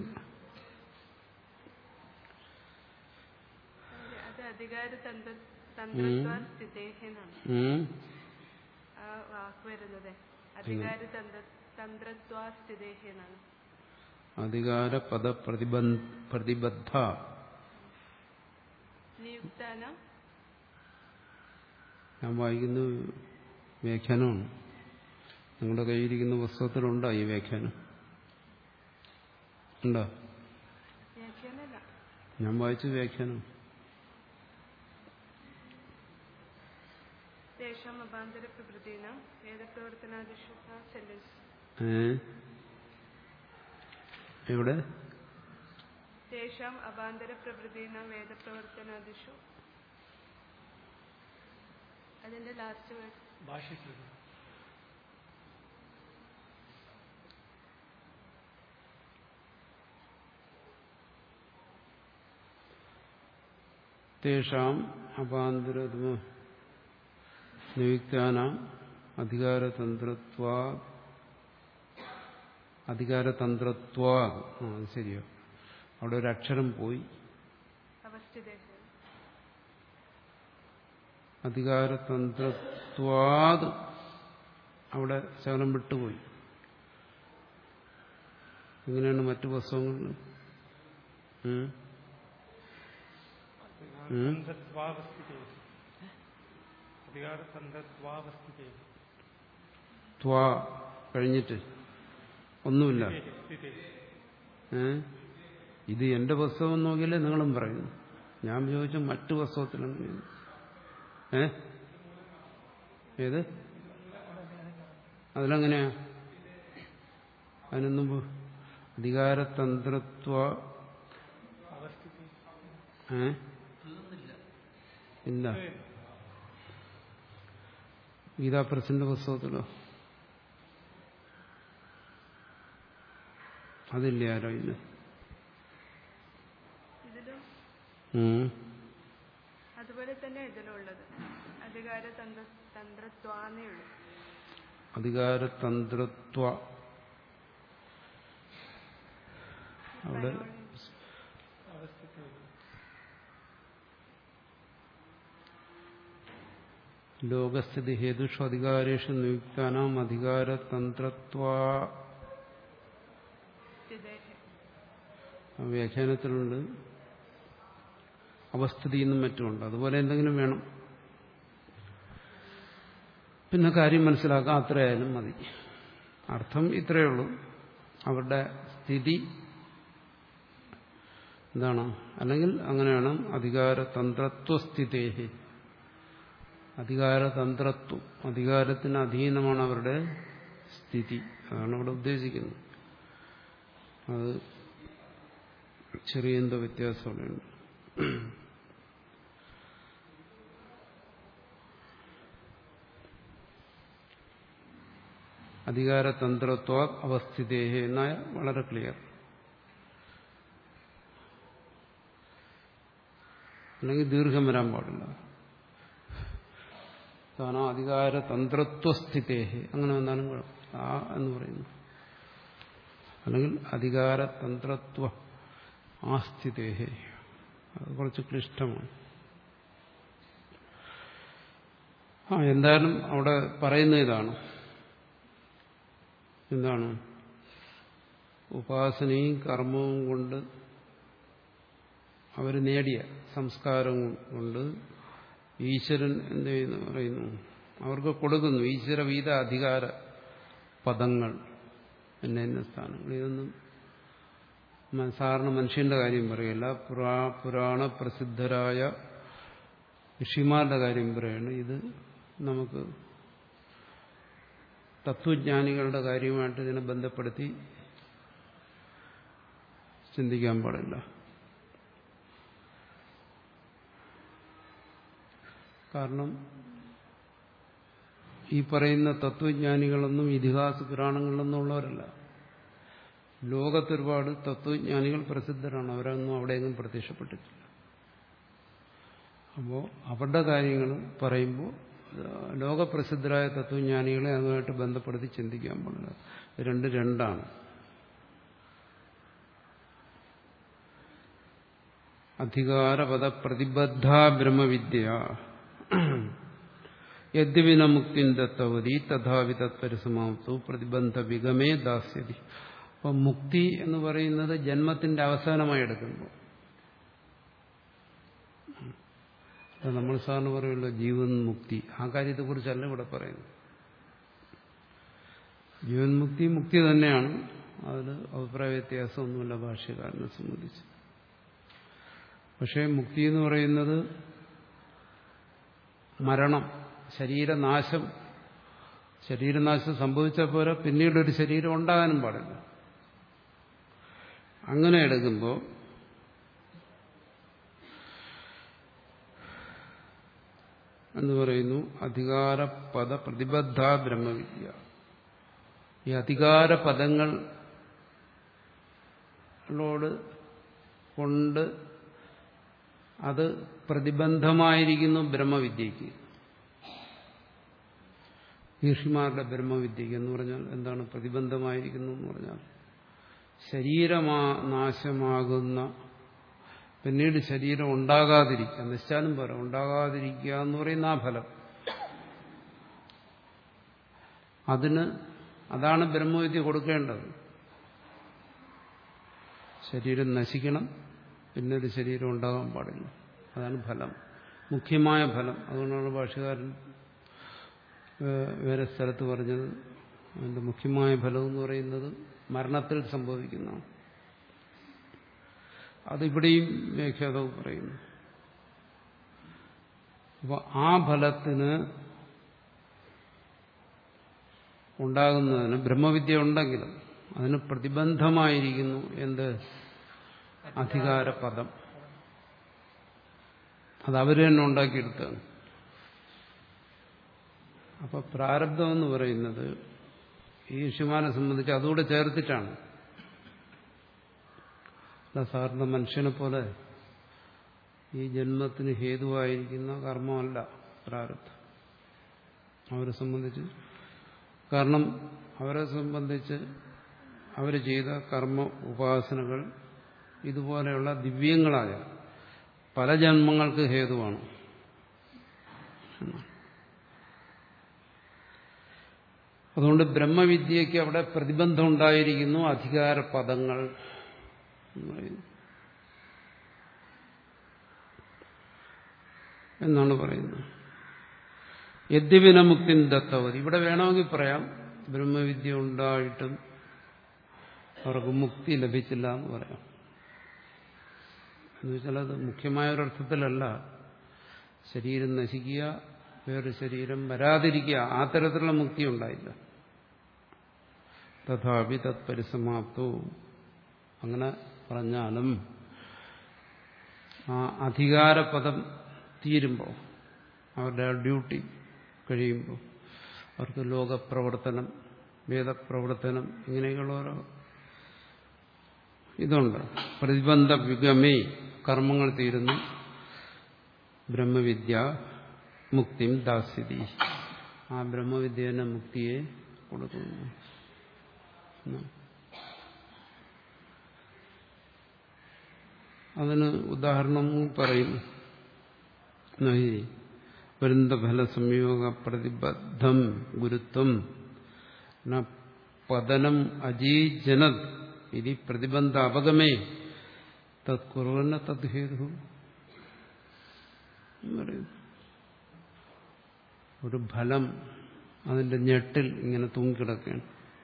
അത് അധികാര തന്ത്ര തന്ത്രത്വ സ്ഥിതേഹെന്നാണ് ഉം. ആ വാക്ക് വരുന്നത് അധികാര തന്ത്ര തന്ത്രത്വ സ്ഥിതേഹെന്നാണ് അധികാര പദ പ്രതിബദ്ധ നിയുക്താനം ഞാൻ വായിക്കുന്ന വ്യാഖ്യാനമാണ് നിങ്ങളുടെ കയ്യിരിക്കുന്ന പുസ്തകത്തിലുണ്ടോ ഈ വ്യാഖ്യാനം ഉണ്ടോ വ്യാഖ്യാനല്ല ഞാൻ വായിച്ച വ്യാഖ്യാനം തേഷാം അഭാന്തര പ്രകൃതിന വേദപ്രവർത്തനാദിഷു സെന്റൻസ് ഏ എവിടെ തേഷാം അഭാന്തര പ്രകൃതിന വേദപ്രവർത്തനാദിഷു അതിന്റെ ലാസ്റ്റ് വേർഡ് ഭാഷയ്ക്ക് തേഷാം അപാന്തരത്മ നിയുക്താനാം അധികാരതന്ത്രത്വാ അധികാരതന്ത്രത്വാ ആ അത് ശരിയോ അവിടെ ഒരു അക്ഷരം പോയി അവസ്ഥിതേഹ അധികാരതന്ത്രത്വാത് അവിടെ ശകലം വിട്ടുപോയി എങ്ങനെയാണ് മറ്റു പുസ്തകങ്ങളിൽ ഉം? ഉം? തന്ത്രത്വാവസ്ഥിതേ അധികാരതന്ത്രത്വാവസ്ഥിതേ ത്വാ കഴിഞ്ഞിട്ട് ഒന്നുമില്ല സ്ഥിതേ ഏ ഇത് എന്റെ പുസ്തകം നോക്കിയാലേ നിങ്ങളും പറയുന്നു ഞാൻ ചോദിച്ച മറ്റു പുസ്തകത്തിലെങ്ങനെയാണ് ഏ ഏത് അതിലെങ്ങനെയാ അതിനു മുമ്പ് അധികാരതന്ത്രത്വ അവസ്ഥിതേ ഏ ഇല്ല ഗീതാ പ്രസിന്റെ പുസ്തകത്തിലോ അതില്ല ആരോ ഇല്ല ഇതിലും ഉം. അതുപോലെ തന്നെ ഇതിലുള്ളത് അധികാര തന്ത്ര തന്ത്രത്വാന്നേ ഉള്ളൂ അധികാരതന്ത്രത്വ അവിടെ അവസ്ഥിതേ ലോകസ്ഥിതി ഹേതുഷു അധികാരേഷു നിയുക്താനാം അധികാരതന്ത്രത്വ സ്ഥിതേഹ വ്യാഖ്യാനത്തിലുണ്ട് അവസ്ഥിതി എന്നും മറ്റുമുണ്ട് അതുപോലെ എന്തെങ്കിലും വേണം പിന്നെ കാര്യം മനസ്സിലാക്കാം അത്രയായാലും മതി അർത്ഥം ഇത്രയേ ഉള്ളൂ അവരുടെ സ്ഥിതി എന്താണ് അല്ലെങ്കിൽ അങ്ങനെ വേണം അധികാരതന്ത്രത്വസ്ഥിതേഹി അധികാരതന്ത്രത്വം അധികാരത്തിന് അധീനമാണ് അവരുടെ സ്ഥിതി അതാണ് അവിടെ ഉദ്ദേശിക്കുന്നത് അത് ചെറിയ എന്തോ വ്യത്യാസം അവിടെയുണ്ട് അധികാരതന്ത്രത്വ അവസ്ഥിതേഹ എന്നായ വളരെ ക്ലിയർ അല്ലെങ്കിൽ ദീർഘം വരാൻ പാടില്ല താനാ അധികാര തന്ത്രത്വസ്ഥിതേഹി അങ്ങനെ വന്നാലും കുഴപ്പം ആ എന്ന് പറയുന്നു അല്ലെങ്കിൽ അധികാര തന്ത്രത്വ ആസ്ഥിതേഹി അത് കുറച്ച് ക്ലിഷ്ടമാണ് ആ എന്തായാലും അവിടെ പറയുന്ന ഇതാണ് എന്താണ് ഉപാസനയും കർമ്മവും കൊണ്ട് അവർ നേടിയ സംസ്കാരം കൊണ്ട് ഈശ്വരൻ എന്ത് ചെയ്യുന്നു പറയുന്നു അവർക്ക് കൊടുക്കുന്നു ഈശ്വര വീത അധികാര പദങ്ങൾ എന്ന എന്ന സ്ഥാനങ്ങൾ ഇതൊന്നും മ- സാധാരണ മനുഷ്യന്റെ കാര്യം പറയല്ല പുരാ പുരാണ പ്രസിദ്ധരായ ഋഷിമാരുടെ കാര്യം പറയാണ് ഇത് നമുക്ക് തത്വജ്ഞാനികളുടെ കാര്യമായിട്ട് ഇതിനെ ബന്ധപ്പെടുത്തി ചിന്തിക്കാൻ പാടില്ല കാരണം ഈ പറയുന്ന തത്വജ്ഞാനികളൊന്നും ഇതിഹാസ പുരാണങ്ങളിലൊന്നും ഉള്ളവരല്ല ലോകത്തൊരുപാട് തത്വജ്ഞാനികൾ പ്രസിദ്ധരാണ് അവരൊന്നും അവിടെയെങ്കിലും പ്രത്യക്ഷപ്പെട്ടിട്ടില്ല അപ്പോൾ അവരുടെ കാര്യങ്ങൾ പറയുമ്പോൾ ലോകപ്രസിദ്ധരായ തത്വജ്ഞാനികളെ അതുമായിട്ട് ബന്ധപ്പെടുത്തി ചിന്തിക്കാൻ പാടില്ല രണ്ട് രണ്ടാണ് അധികാരപദ പ്രതിബദ്ധ ബ്രഹ്മവിദ്യ യദ്വിന മുക്തിൻ ദത്തവതി തഥാവി തത്പരിസമാപ്തു പ്രതിബന്ധ വിഗമേ ദാസ്യതി അപ്പം മുക്തി എന്ന് പറയുന്നത് ജന്മത്തിന്റെ അവസാനമായി എടുക്കുമ്പോൾ അത് നമ്മൾ സാറിന് പറയുമല്ലോ ജീവൻ മുക്തി ആ കാര്യത്തെക്കുറിച്ചല്ല ഇവിടെ പറയുന്നത് ജീവൻ മുക്തി മുക്തി തന്നെയാണ് അതിൽ അഭിപ്രായ വ്യത്യാസമൊന്നുമില്ല ഭാഷ്യക്കാരനെ സംബന്ധിച്ച് പക്ഷേ മുക്തി എന്ന് പറയുന്നത് മരണം ശരീരനാശം ശരീരനാശം സംഭവിച്ചാൽ പോരാ പിന്നീട് ഒരു ശരീരം ഉണ്ടാകാനും പാടില്ല അങ്ങനെ എടുക്കുമ്പോൾ എന്ന് പറയുന്നു അധികാരപദ പ്രതിബദ്ധ ബ്രഹ്മവിദ്യ ഈ അധികാര പദങ്ങളോട് കൊണ്ട് അത് പ്രതിബന്ധമായിരിക്കുന്നു ബ്രഹ്മവിദ്യയ്ക്ക് ഋഷിമാരുടെ ബ്രഹ്മവിദ്യയ്ക്ക് എന്ന് പറഞ്ഞാൽ എന്താണ് പ്രതിബന്ധമായിരിക്കുന്നു എന്ന് പറഞ്ഞാൽ ശരീരമാ നാശമാകുന്ന പിന്നീട് ശരീരം ഉണ്ടാകാതിരിക്കുക നിശ്ചാലും പോരാ ഉണ്ടാകാതിരിക്കുക എന്ന് പറയുന്ന ആ ഫലം അതിന് അതാണ് ബ്രഹ്മവിദ്യ കൊടുക്കേണ്ടത് ശരീരം നശിക്കണം പിന്നൊരു ശരീരം ഉണ്ടാകാൻ പാടില്ല അതാണ് ഫലം മുഖ്യമായ ഫലം അതുകൊണ്ടാണ് ഭാഷകാരൻ വേറെ സ്ഥലത്ത് പറഞ്ഞത് അതിന്റെ മുഖ്യമായ ഫലം എന്ന് പറയുന്നത് മരണത്തിൽ സംഭവിക്കുന്നതാണ് അതിവിടെയും വ്യാഖ്യാതവും പറയുന്നു അപ്പോൾ ആ ഫലത്തിന് ഉണ്ടാകുന്നതിന് ബ്രഹ്മവിദ്യ ഉണ്ടെങ്കിലും അതിന് പ്രതിബന്ധമായിരിക്കുന്നു എന്ത് അധികാരപദം അത് അവർ തന്നെ ഉണ്ടാക്കിയെടുത്താണ് അപ്പൊ പ്രാരബ്ധം എന്ന് പറയുന്നത് ഈ ഋഷിമാനെ സംബന്ധിച്ച് അതുകൂടെ ചേർത്തിട്ടാണ് അല്ല സാറിന് മനുഷ്യനെ പോലെ ഈ ജന്മത്തിന് ഹേതുവായിരിക്കുന്ന കർമ്മമല്ല പ്രാരബ്ധം അവരെ സംബന്ധിച്ച് കാരണം അവരെ സംബന്ധിച്ച് അവർ ചെയ്ത കർമ്മ ഉപാസനകൾ ഇതുപോലെയുള്ള ദിവ്യങ്ങളായ പല ജന്മങ്ങൾക്ക് ഹേതുവാണ് അതുകൊണ്ട് ബ്രഹ്മവിദ്യയ്ക്ക് അവിടെ പ്രതിബന്ധം ഉണ്ടായിരിക്കുന്നു അധികാര പദങ്ങൾ എന്നാണ് പറയുന്നത് യദ്യവിന മുക്തിൻ ദത്തവതി ഇവിടെ വേണമെങ്കിൽ പറയാം ബ്രഹ്മവിദ്യ ഉണ്ടായിട്ടും അവർക്ക് മുക്തി ലഭിച്ചില്ല എന്ന് പറയാം എന്ന് വെച്ചാൽ അത് മുഖ്യമായ ഒരർത്ഥത്തിലല്ല ശരീരം നശിക്കുക വേറൊരു ശരീരം വരാതിരിക്കുക ആ തരത്തിലുള്ള മുക്തി ഉണ്ടായില്ല തഥാപി തത്പരിസമാപ്തവും അങ്ങനെ പറഞ്ഞാലും ആ അധികാരപദം തീരുമ്പോൾ അവരുടെ ആ ഡ്യൂട്ടി കഴിയുമ്പോൾ അവർക്ക് ലോകപ്രവർത്തനം വേദപ്രവർത്തനം ഇങ്ങനെയൊക്കെയുള്ള ഓരോ ഇതുണ്ട് പ്രതിബന്ധ വിഗമേ കർമ്മങ്ങൾ തീരുന്നു ബ്രഹ്മവിദ്യ മുക്തിം ദാസ്യതി ആ ബ്രഹ്മവിദ്യേന മുക്തിയെ കൊടുക്കുന്നു എന്നാണ്. അതിന് ഉദാഹരണം പറയും നഹി വൃന്ദഫല സംയോഗ പ്രതിബദ്ധം ഗുരുത്വം ന പതനം അജീജനത് ഇതി പ്രതിബന്ധ അപഗമേ തത്കുറുവന്ന തദ്ഹേതു പറയുന്നു ഒരു ഫലം അതിന്റെ ഞെട്ടിൽ ഇങ്ങനെ തൂങ്ങിക്കിടക്കുകയാണ്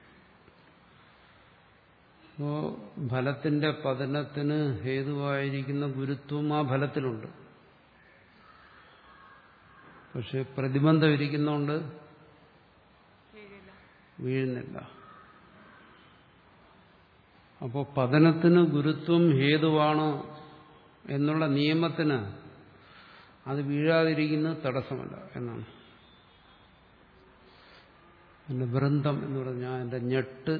അപ്പോ ഫലത്തിന്റെ പതനത്തിന് ഹേതുവായിരിക്കുന്ന ഗുരുത്വം ആ ഫലത്തിലുണ്ട് പക്ഷെ പ്രതിബന്ധം ഇരിക്കുന്നതുകൊണ്ട് വീഴില്ല വീഴുന്നില്ല അപ്പോൾ പതനത്തിന് ഗുരുത്വം ഹേതുവാണോ എന്നുള്ള നിയമത്തിന് അത് വീഴാതിരിക്കുന്നത് തടസ്സമല്ല എന്നാണ് എൻ്റെ വൃന്ദം എന്ന് പറഞ്ഞാൽ എൻ്റെ ഞെട്ട്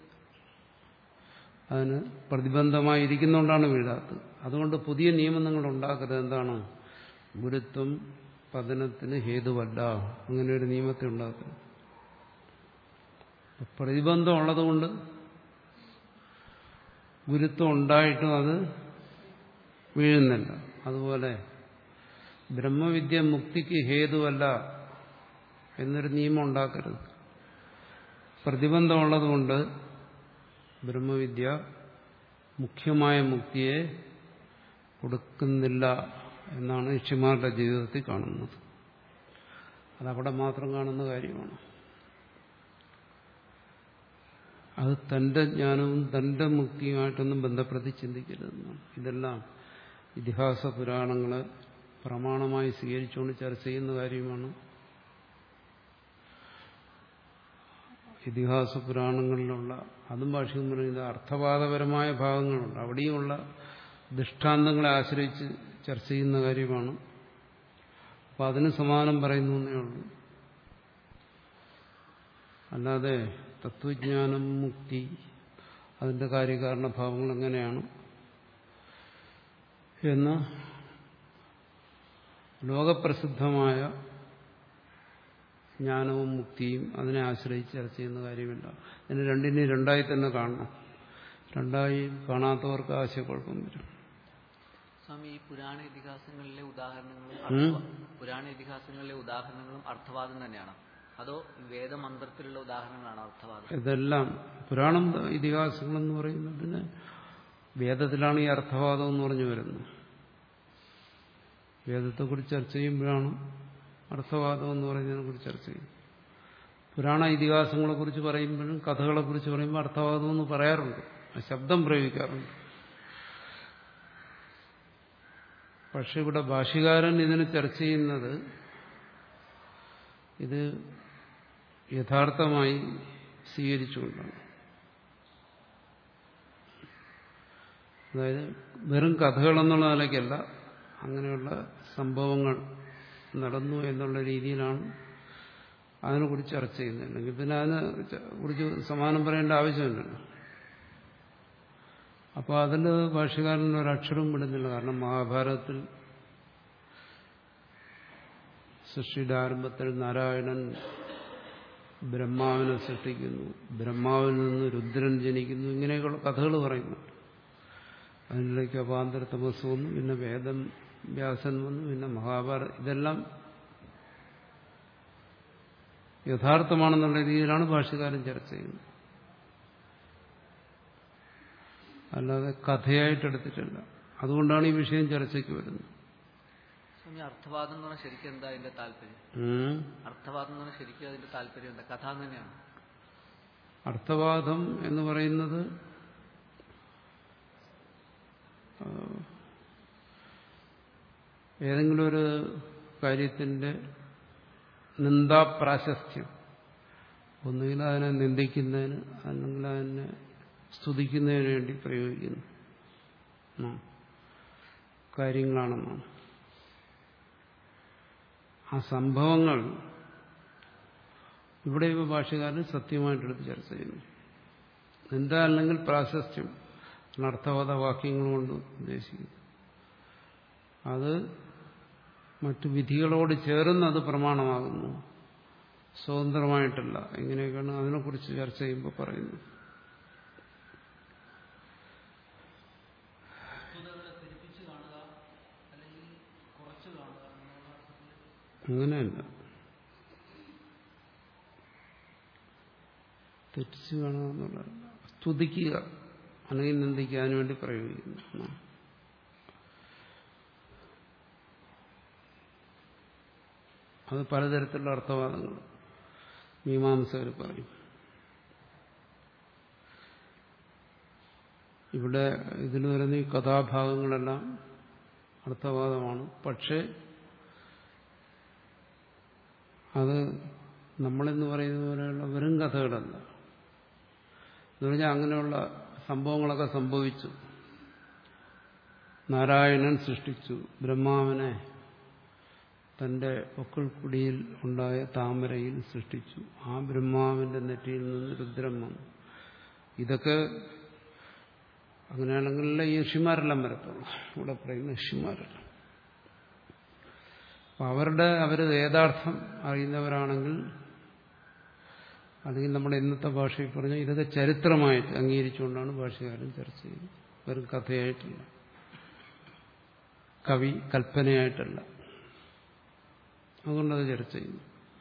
അതിന് പ്രതിബന്ധമായിരിക്കുന്നതുകൊണ്ടാണ് വീഴാത്തത് അതുകൊണ്ട് പുതിയ നിയമം നിങ്ങൾ ഉണ്ടാക്കരുത് എന്താണ് ഗുരുത്വം പതനത്തിന് ഹേതുവല്ല അങ്ങനെ ഒരു നിയമത്തെ ഉണ്ടാക്കരുത് പ്രതിബന്ധം ഉള്ളതുകൊണ്ട് ഗുരുത്വം ഉണ്ടായിട്ടും അത് വീഴുന്നില്ല അതുപോലെ ബ്രഹ്മവിദ്യ മുക്തിക്ക് ഹേതുവല്ല എന്നൊരു നിയമം ഉണ്ടാക്കരുത് പ്രതിബന്ധമുള്ളതുകൊണ്ട് ബ്രഹ്മവിദ്യ മുഖ്യമായ മുക്തിയെ കൊടുക്കുന്നില്ല എന്നാണ് ഋഷിമാരുടെ ജീവിതത്തിൽ കാണുന്നത് അതവിടെ മാത്രം കാണുന്ന കാര്യമാണ് അത് തന്റെ ജ്ഞാനവും തന്റെ മുക്തിയുമായിട്ടൊന്നും ബന്ധപ്പെടുത്തി ചിന്തിക്കരുതെന്നാണ് ഇതെല്ലാം ഇതിഹാസ പുരാണങ്ങളെ പ്രമാണമായി സ്വീകരിച്ചുകൊണ്ട് ചർച്ച ചെയ്യുന്ന കാര്യമാണ് ഇതിഹാസ പുരാണങ്ങളിലുള്ള അതും ഭാഷയും പറയുന്നത് അർത്ഥവാദപരമായ ഭാഗങ്ങളുണ്ട് അവിടെയുമുള്ള ദൃഷ്ടാന്തങ്ങളെ ആശ്രയിച്ച് ചർച്ച ചെയ്യുന്ന കാര്യമാണ് അപ്പം അതിന് സമാനം പറയുന്നു എന്നേ ഉള്ളൂ അല്ലാതെ തത്വജ്ഞാനം മുക്തി അതിന്റെ കാര്യകാരണഭാവങ്ങൾ എങ്ങനെയാണ് എന്ന് ലോകപ്രസിദ്ധമായ ജ്ഞാനവും മുക്തിയും അതിനെ ആശ്രയിച്ച് ചർച്ച ചെയ്യുന്ന കാര്യമില്ല ഇതിന് രണ്ടിനെയും രണ്ടായി തന്നെ കാണണം രണ്ടായി കാണാത്തവർക്ക് ആശയക്കുഴപ്പം വരും സ്വാമി ഈ പുരാണ ഇതിഹാസങ്ങളിലെ ഉദാഹരണങ്ങളും ഉം. അർത്ഥവ- പുരാണ ഇതിഹാസങ്ങളിലെ ഉദാഹരണങ്ങളും അർത്ഥവാദം തന്നെയാണോ അതോ വേദമന്ത്രത്തിലുള്ള ഉദാഹരണങ്ങളാണ് അർത്ഥവാദം ഇതെല്ലാം പുരാണം ഇതിഹാസങ്ങളെന്ന് പറയുന്നതിന് വേദത്തിലാണ് ഈ അർത്ഥവാദം എന്ന് പറഞ്ഞു വരുന്നത് വേദത്തെക്കുറിച്ച് ചർച്ച ചെയ്യുമ്പോഴാണ് അർത്ഥവാദം എന്ന് പറയുന്നതിനെ കുറിച്ച് ചർച്ച ചെയ്യും പുരാണ ഇതിഹാസങ്ങളെ കുറിച്ച് പറയുമ്പോഴും കഥകളെ കുറിച്ച് പറയുമ്പോൾ അർത്ഥവാദം എന്ന് പറയാറുണ്ട് ആ ശബ്ദം പ്രയോഗിക്കാറുണ്ട് പക്ഷെ ഇവിടെ ഭാഷ്യകാരൻ ഇതിന് ചർച്ച ചെയ്യുന്നത് ഇത് യഥാർത്ഥമായി സ്വീകരിച്ചുകൊണ്ടാണ് അതായത് വെറും കഥകളെന്നുള്ള നിലയ്ക്കല്ല അങ്ങനെയുള്ള സംഭവങ്ങൾ നടന്നു എന്നുള്ള രീതിയിലാണ് അതിനെക്കുറിച്ച് ചർച്ച ചെയ്യുന്നത് അല്ലെങ്കിൽ പിന്നെ അതിനെ കുറിച്ച് സമാനം പറയേണ്ട ആവശ്യമില്ലല്ലോ അപ്പോൾ അതിൽ ഭാഷകാരൻ ഒരു അക്ഷരവും വിടുന്നില്ല കാരണം മഹാഭാരതത്തിൽ സൃഷ്ടിയുടെ ആരംഭത്തിൽ നാരായണൻ ബ്രഹ്മാവിനെ സൃഷ്ടിക്കുന്നു ബ്രഹ്മാവിൽ നിന്ന് രുദ്രൻ ജനിക്കുന്നു ഇങ്ങനെയൊക്കെയുള്ള കഥകൾ പറയുന്നുണ്ട് അതിനിടയ്ക്ക് അപാന്തര തമസ് വന്നു പിന്നെ വേദം വ്യാസൻ വന്നു പിന്നെ മഹാഭാരത ഇതെല്ലാം യഥാർത്ഥമാണെന്നുള്ള രീതിയിലാണ് ഭാഷകാരൻ ചർച്ച ചെയ്യുന്നത് അല്ലാതെ കഥയായിട്ടെടുത്തിട്ടില്ല അതുകൊണ്ടാണ് ഈ വിഷയം ചർച്ചയ്ക്ക് വരുന്നത് സ്വാമി അർത്ഥവാദം എന്ന് പറഞ്ഞാൽ ശരിക്കും എന്താ അതിന്റെ താല്പര്യം ഉം. അർത്ഥവാദം എന്ന് പറഞ്ഞാൽ ശരിക്കും അതിന്റെ താല്പര്യം എന്താ കഥ തന്നെയാണ് അർത്ഥവാദം എന്ന് പറയുന്നത് ആ, ഏതെങ്കിലും ഒരു കാര്യത്തിന്റെ നിന്ദാപ്രാശസ്ത്യം ഒന്നുകിൽ അതിനെ നിന്ദിക്കുന്നതിന് അല്ലെങ്കിൽ അതിനെ സ്തുതിക്കുന്നതിന് വേണ്ടി പ്രയോഗിക്കുന്നു ആ, കാര്യങ്ങളാണെന്നാണ് ആ സംഭവങ്ങൾ ഇവിടെ ഇപ്പോൾ ഭാഷകാരൻ സത്യമായിട്ടെടുത്ത് ചർച്ച ചെയ്യുന്നു എന്താ അല്ലെങ്കിൽ പ്രാശസ്ത്യം അർത്ഥവാദ വാക്യങ്ങൾ കൊണ്ട് ഉദ്ദേശിക്കുന്നു അത് മറ്റു വിധികളോട് ചേർന്ന് അത് പ്രമാണമാകുന്നു സ്വതന്ത്രമായിട്ടല്ല ഇങ്ങനെയൊക്കെയാണ് അതിനെക്കുറിച്ച് ചർച്ച ചെയ്യുമ്പോൾ പറയുന്നു അങ്ങനെയല്ല തെറ്റിച്ച് കാണുക എന്നുള്ളതല്ല സ്തുതിക്കുക അല്ലെങ്കിൽ നിന്ദിക്കുക അതിനു വേണ്ടി പ്രയോഗിക്കുന്നു എന്നാണ്. അത് പലതരത്തിലുള്ള അർത്ഥവാദങ്ങൾ മീമാംസകർ പറയും ഇവിടെ ഇതിൽ വരുന്ന ഈ കഥാഭാഗങ്ങളെല്ലാം അർത്ഥവാദമാണ് പക്ഷേ അത് നമ്മളെന്ന് പറയുന്ന പോലെയുള്ള വെറും കഥകളല്ല എന്ന് പറഞ്ഞാൽ അങ്ങനെയുള്ള സംഭവങ്ങളൊക്കെ സംഭവിച്ചു നാരായണൻ സൃഷ്ടിച്ചു ബ്രഹ്മാവിനെ തന്റെ പൊക്കിൾക്കുടിയിൽ ഉണ്ടായ താമരയിൽ സൃഷ്ടിച്ചു ആ ബ്രഹ്മാവിന്റെ നെറ്റിയിൽ നിന്ന് രുദ്രം വന്നു ഇതൊക്കെ അങ്ങനെയാണെങ്കിൽ ഈ ഋഷിമാരെല്ലാം വരത്തുള്ളൂ ഇവിടെ പറയുന്ന ഋഷിമാരെല്ലാം അപ്പൊ അവരുടെ അവർ വേദാർത്ഥം അറിയുന്നവരാണെങ്കിൽ അല്ലെങ്കിൽ നമ്മുടെ ഇന്നത്തെ ഭാഷയിൽ പറഞ്ഞാൽ ഇതൊക്കെ ചരിത്രമായിട്ട് അംഗീകരിച്ചുകൊണ്ടാണ് ഭാഷകാരൻ ചർച്ച ചെയ്യുന്നത് വെറും കഥയായിട്ടല്ല കവി കൽപ്പനയായിട്ടല്ല അതുകൊണ്ടത് ചർച്ച ചെയ്യുന്നു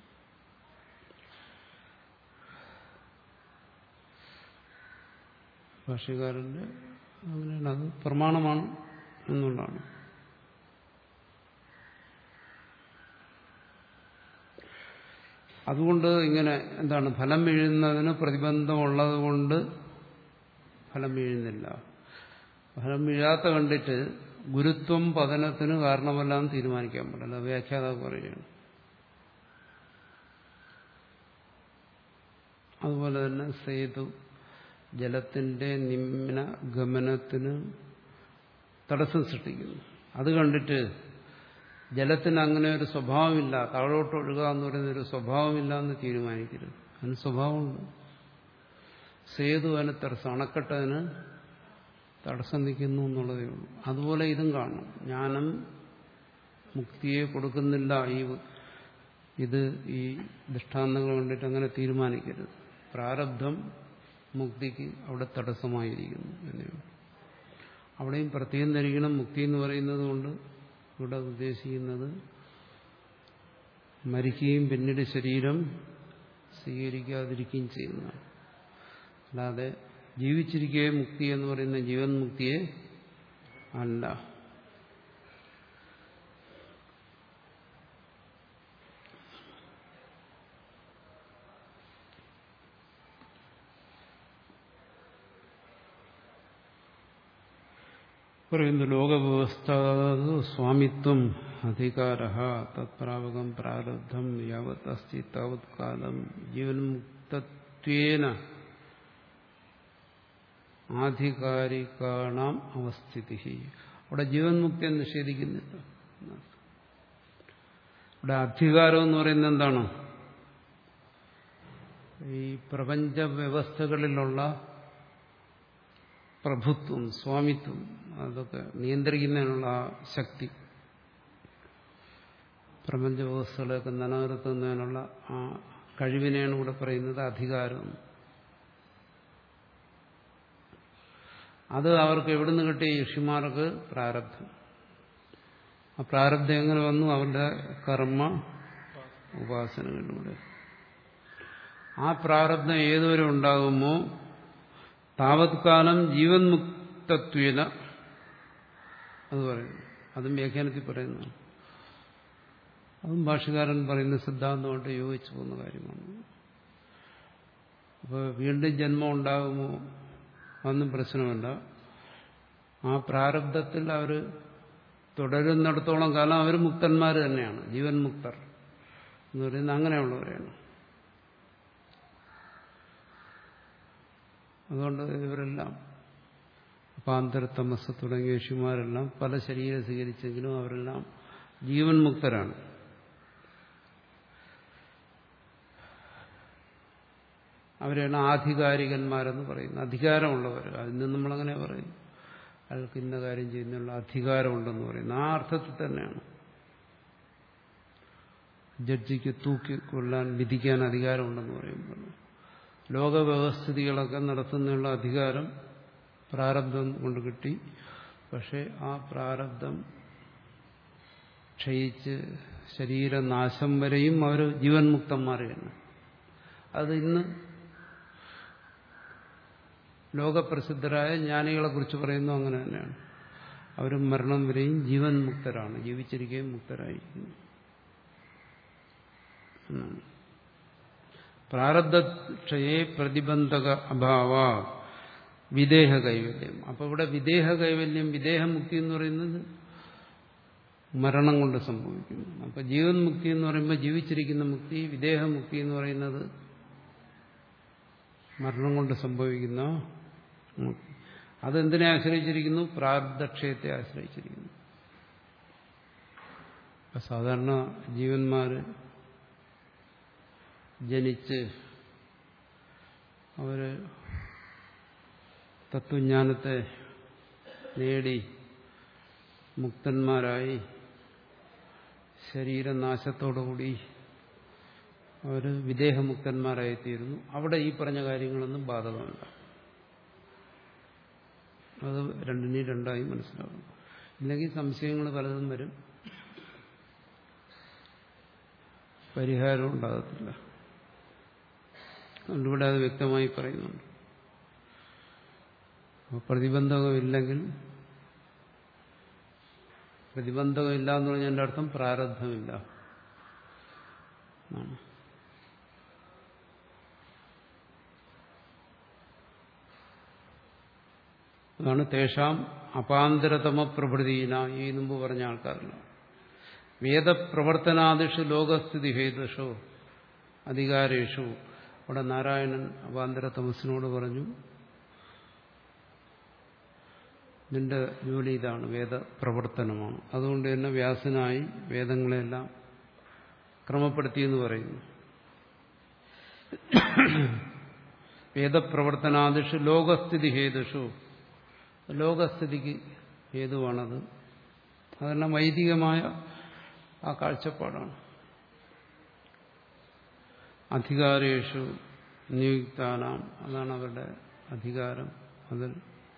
ഭാഷകാരന്റെ അങ്ങനെയാണ് അത് പ്രമാണമാണ് എന്നുള്ളതാണ് അതുകൊണ്ട് ഇങ്ങനെ എന്താണ് ഫലം വീഴുന്നതിന് പ്രതിബന്ധമുള്ളത് കൊണ്ട് ഫലം വീഴുന്നില്ല ഫലം വീഴാത്ത കണ്ടിട്ട് ഗുരുത്വം പതനത്തിന് കാരണമല്ലാന്ന് തീരുമാനിക്കാൻ പാടില്ല വ്യാഖ്യാതാവ് പറയുകയാണ് അതുപോലെ തന്നെ സേതു ജലത്തിന്റെ നിമ്ന ഗമനത്തിന് തടസ്സം സൃഷ്ടിക്കുന്നു അത് കണ്ടിട്ട് ജലത്തിന് അങ്ങനെ ഒരു സ്വഭാവമില്ല താഴോട്ട് ഒഴുകുക എന്ന് പറയുന്ന ഒരു സ്വഭാവമില്ല എന്ന് തീരുമാനിക്കരുത് അതിന് സ്വഭാവമുണ്ട് സേതു അതിന് തടസ്സം അണക്കെട്ടതിന് തടസ്സം നിൽക്കുന്നു എന്നുള്ളതേ ഉള്ളൂ അതുപോലെ ഇതും കാണും ജ്ഞാനം മുക്തിയെ കൊടുക്കുന്നില്ല ഈ ഇത് ഈ ദൃഷ്ടാന്തങ്ങൾ കണ്ടിട്ട് അങ്ങനെ തീരുമാനിക്കരുത് പ്രാരബ്ധം മുക്തിക്ക് അവിടെ തടസ്സമായിരിക്കുന്നു എന്നേ ഉള്ളൂ അവിടെയും പ്രത്യേകം ധരിക്കണം മുക്തി എന്ന് പറയുന്നത് കൊണ്ട് ഇവിടെ ഉദ്ദേശിക്കുന്നത് മരിക്കുകയും പിന്നീട് ശരീരം സ്വീകരിക്കാതിരിക്കുകയും ചെയ്യുന്നതാണ് അല്ലാതെ ജീവിച്ചിരിക്കുകയെ മുക്തി എന്ന് പറയുന്ന ജീവൻ മുക്തിയെ അല്ല പറയുന്നു ലോകവ്യവസ്ഥ സ്വാമിത്വം അധികാര തത്പ്രാപകം പ്രാരബ്ധം യാവത് അസ്തി താവത് കാലം ജീവൻ മുക്തത്വേന ആധികാരികാണാം അവസ്ഥിതി അവിടെ ജീവൻ മുക്തിയെ നിഷേധിക്കുന്നില്ല ഇവിടെ അധികാരം എന്ന് പറയുന്നത് എന്താണ് ഈ പ്രപഞ്ച വ്യവസ്ഥകളിലുള്ള പ്രഭുത്വം സ്വാമിത്വം അതൊക്കെ നിയന്ത്രിക്കുന്നതിനുള്ള ആ ശക്തി പ്രപഞ്ച വ്യവസ്ഥകളെയൊക്കെ നിലനിർത്തുന്നതിനുള്ള ആ കഴിവിനെയാണ് ഇവിടെ പറയുന്നത് അധികാരം അത് അവർക്ക് എവിടുന്ന് കിട്ടി ഋഷിമാർക്ക് പ്രാരബ്ധം ആ പ്രാരബ്ധം എങ്ങനെ വന്നു അവരുടെ കർമ്മ ഉപാസനകളിലൂടെ ആ പ്രാരബ്ധം ഏതുവരെ ഉണ്ടാകുമോ താവത്കാലം ജീവൻ മുക്തത്വേന അത് പറയുന്നു അതും വ്യാഖ്യാനത്തിൽ പറയുന്നതാണ് അതും ഭാഷകാരൻ പറയുന്ന സിദ്ധാന്തമായിട്ട് യോജിച്ചു പോകുന്ന കാര്യമാണ് അപ്പോൾ വീണ്ടും ജന്മം ഉണ്ടാകുമോ അതൊന്നും പ്രശ്നമല്ല ആ പ്രാരബ്ധത്തിൽ അവർ തുടരുന്നിടത്തോളം കാലം അവർ മുക്തന്മാർ തന്നെയാണ് ജീവൻ മുക്തർ എന്ന് പറയുന്നത് അങ്ങനെയുള്ളവരെയാണ് അതുകൊണ്ട് ഇവരെല്ലാം പാന്തരത്തമസ് തുടങ്ങിയ ഋഷിമാരെല്ലാം പല ശരീരം സ്വീകരിച്ചെങ്കിലും അവരെല്ലാം ജീവൻ മുക്തരാണ് അവരെയാണ് ആധികാരികന്മാരെന്ന് പറയുന്നത് അധികാരമുള്ളവർ അതിന് നമ്മളങ്ങനെ പറയും അയാൾക്ക് ഇന്ന കാര്യം ചെയ്യുന്നുള്ള അധികാരമുണ്ടെന്ന് പറയുന്നത് ആ അർത്ഥത്തിൽ തന്നെയാണ് ജഡ്ജിക്ക് തൂക്കിക്കൊള്ളാൻ വിധിക്കാൻ അധികാരമുണ്ടെന്ന് പറയുമ്പോൾ ലോകവ്യവസ്ഥിതികളൊക്കെ നടത്തുന്നതിനുള്ള അധികാരം പ്രാരബ്ധം കൊണ്ട് കിട്ടി പക്ഷെ ആ പ്രാരബ്ധം ക്ഷയിച്ച് ശരീരനാശം വരെയും അവർ ജീവൻ മുക്തന്മാരെയാണ് അത് ഇന്ന് ലോകപ്രസിദ്ധരായ ജ്ഞാനികളെ കുറിച്ച് പറയുന്നു അങ്ങനെ തന്നെയാണ് അവർ മരണം വരെയും ജീവൻ മുക്തരാണ് ജീവിച്ചിരിക്കുകയും മുക്തരായിരിക്കുന്നു എന്നാണ് പ്രാരബ്ധക്ഷയെ പ്രതിബന്ധക അഭാവ വിദേഹ കൈവല്യം അപ്പൊ ഇവിടെ വിദേഹ കൈവല്യം വിദേഹമുക്തി എന്ന് പറയുന്നത് മരണം കൊണ്ട് സംഭവിക്കുന്നു അപ്പൊ ജീവൻ മുക്തി എന്ന് പറയുമ്പോൾ ജീവിച്ചിരിക്കുന്ന മുക്തി വിദേഹമുക്തി എന്ന് പറയുന്നത് മരണം കൊണ്ട് സംഭവിക്കുന്ന മുക്തി അതെന്തിനെ ആശ്രയിച്ചിരിക്കുന്നു പ്രാരബ്ധക്ഷയത്തെ ആശ്രയിച്ചിരിക്കുന്നു അപ്പൊ സാധാരണ ജീവന്മാര് ജനിച്ച് അവര് തത്വജ്ഞാനത്തെ നേടി മുക്തന്മാരായി ശരീരനാശത്തോടുകൂടി അവർ വിദേഹമുക്തന്മാരായിത്തീരുന്നു അവിടെ ഈ പറഞ്ഞ കാര്യങ്ങളൊന്നും ബാധകമല്ല അത് രണ്ടിനെയും രണ്ടായി മനസ്സിലാക്കണം ഇല്ലെങ്കിൽ സംശയങ്ങൾ പലതും വരും പരിഹാരം ഉണ്ടാകത്തില്ല അതുകൊണ്ട് ഇവിടെ അത് വ്യക്തമായി പറയുന്നുണ്ട് അപ്പോൾ പ്രതിബന്ധകമില്ലെങ്കിൽ പ്രതിബന്ധകമില്ല എന്ന് പറഞ്ഞതിൻ്റെ അർത്ഥം പ്രാരബ്ധമില്ല എന്നാണ് അതാണ് തേഷാം അപാന്തരതമ പ്രഭൃതിന ഈ മുമ്പ് പറഞ്ഞ ആൾക്കാരില്ല വേദപ്രവർത്തനാദിഷു ലോകസ്ഥിതി ഹേതുഷോ അധികാരേഷു അവിടെ നാരായണൻ അപാന്തര തമസിനോട് പറഞ്ഞു നിന്റെ ജോലി ഇതാണ് വേദപ്രവർത്തനമാണ് അതുകൊണ്ട് തന്നെ വ്യാസനായി വേദങ്ങളെല്ലാം ക്രമപ്പെടുത്തിയെന്ന് പറയുന്നു വേദപ്രവർത്തനാദിഷു ലോകസ്ഥിതി ഹേതുഷു ലോകസ്ഥിതിക്ക് ഹേതുവാണത് അതെല്ലാം വൈദികമായ ആ കാഴ്ചപ്പാടാണ് അധികാരേഷു നിയുക്താനാം അതാണ് അവരുടെ അധികാരം അതിൽ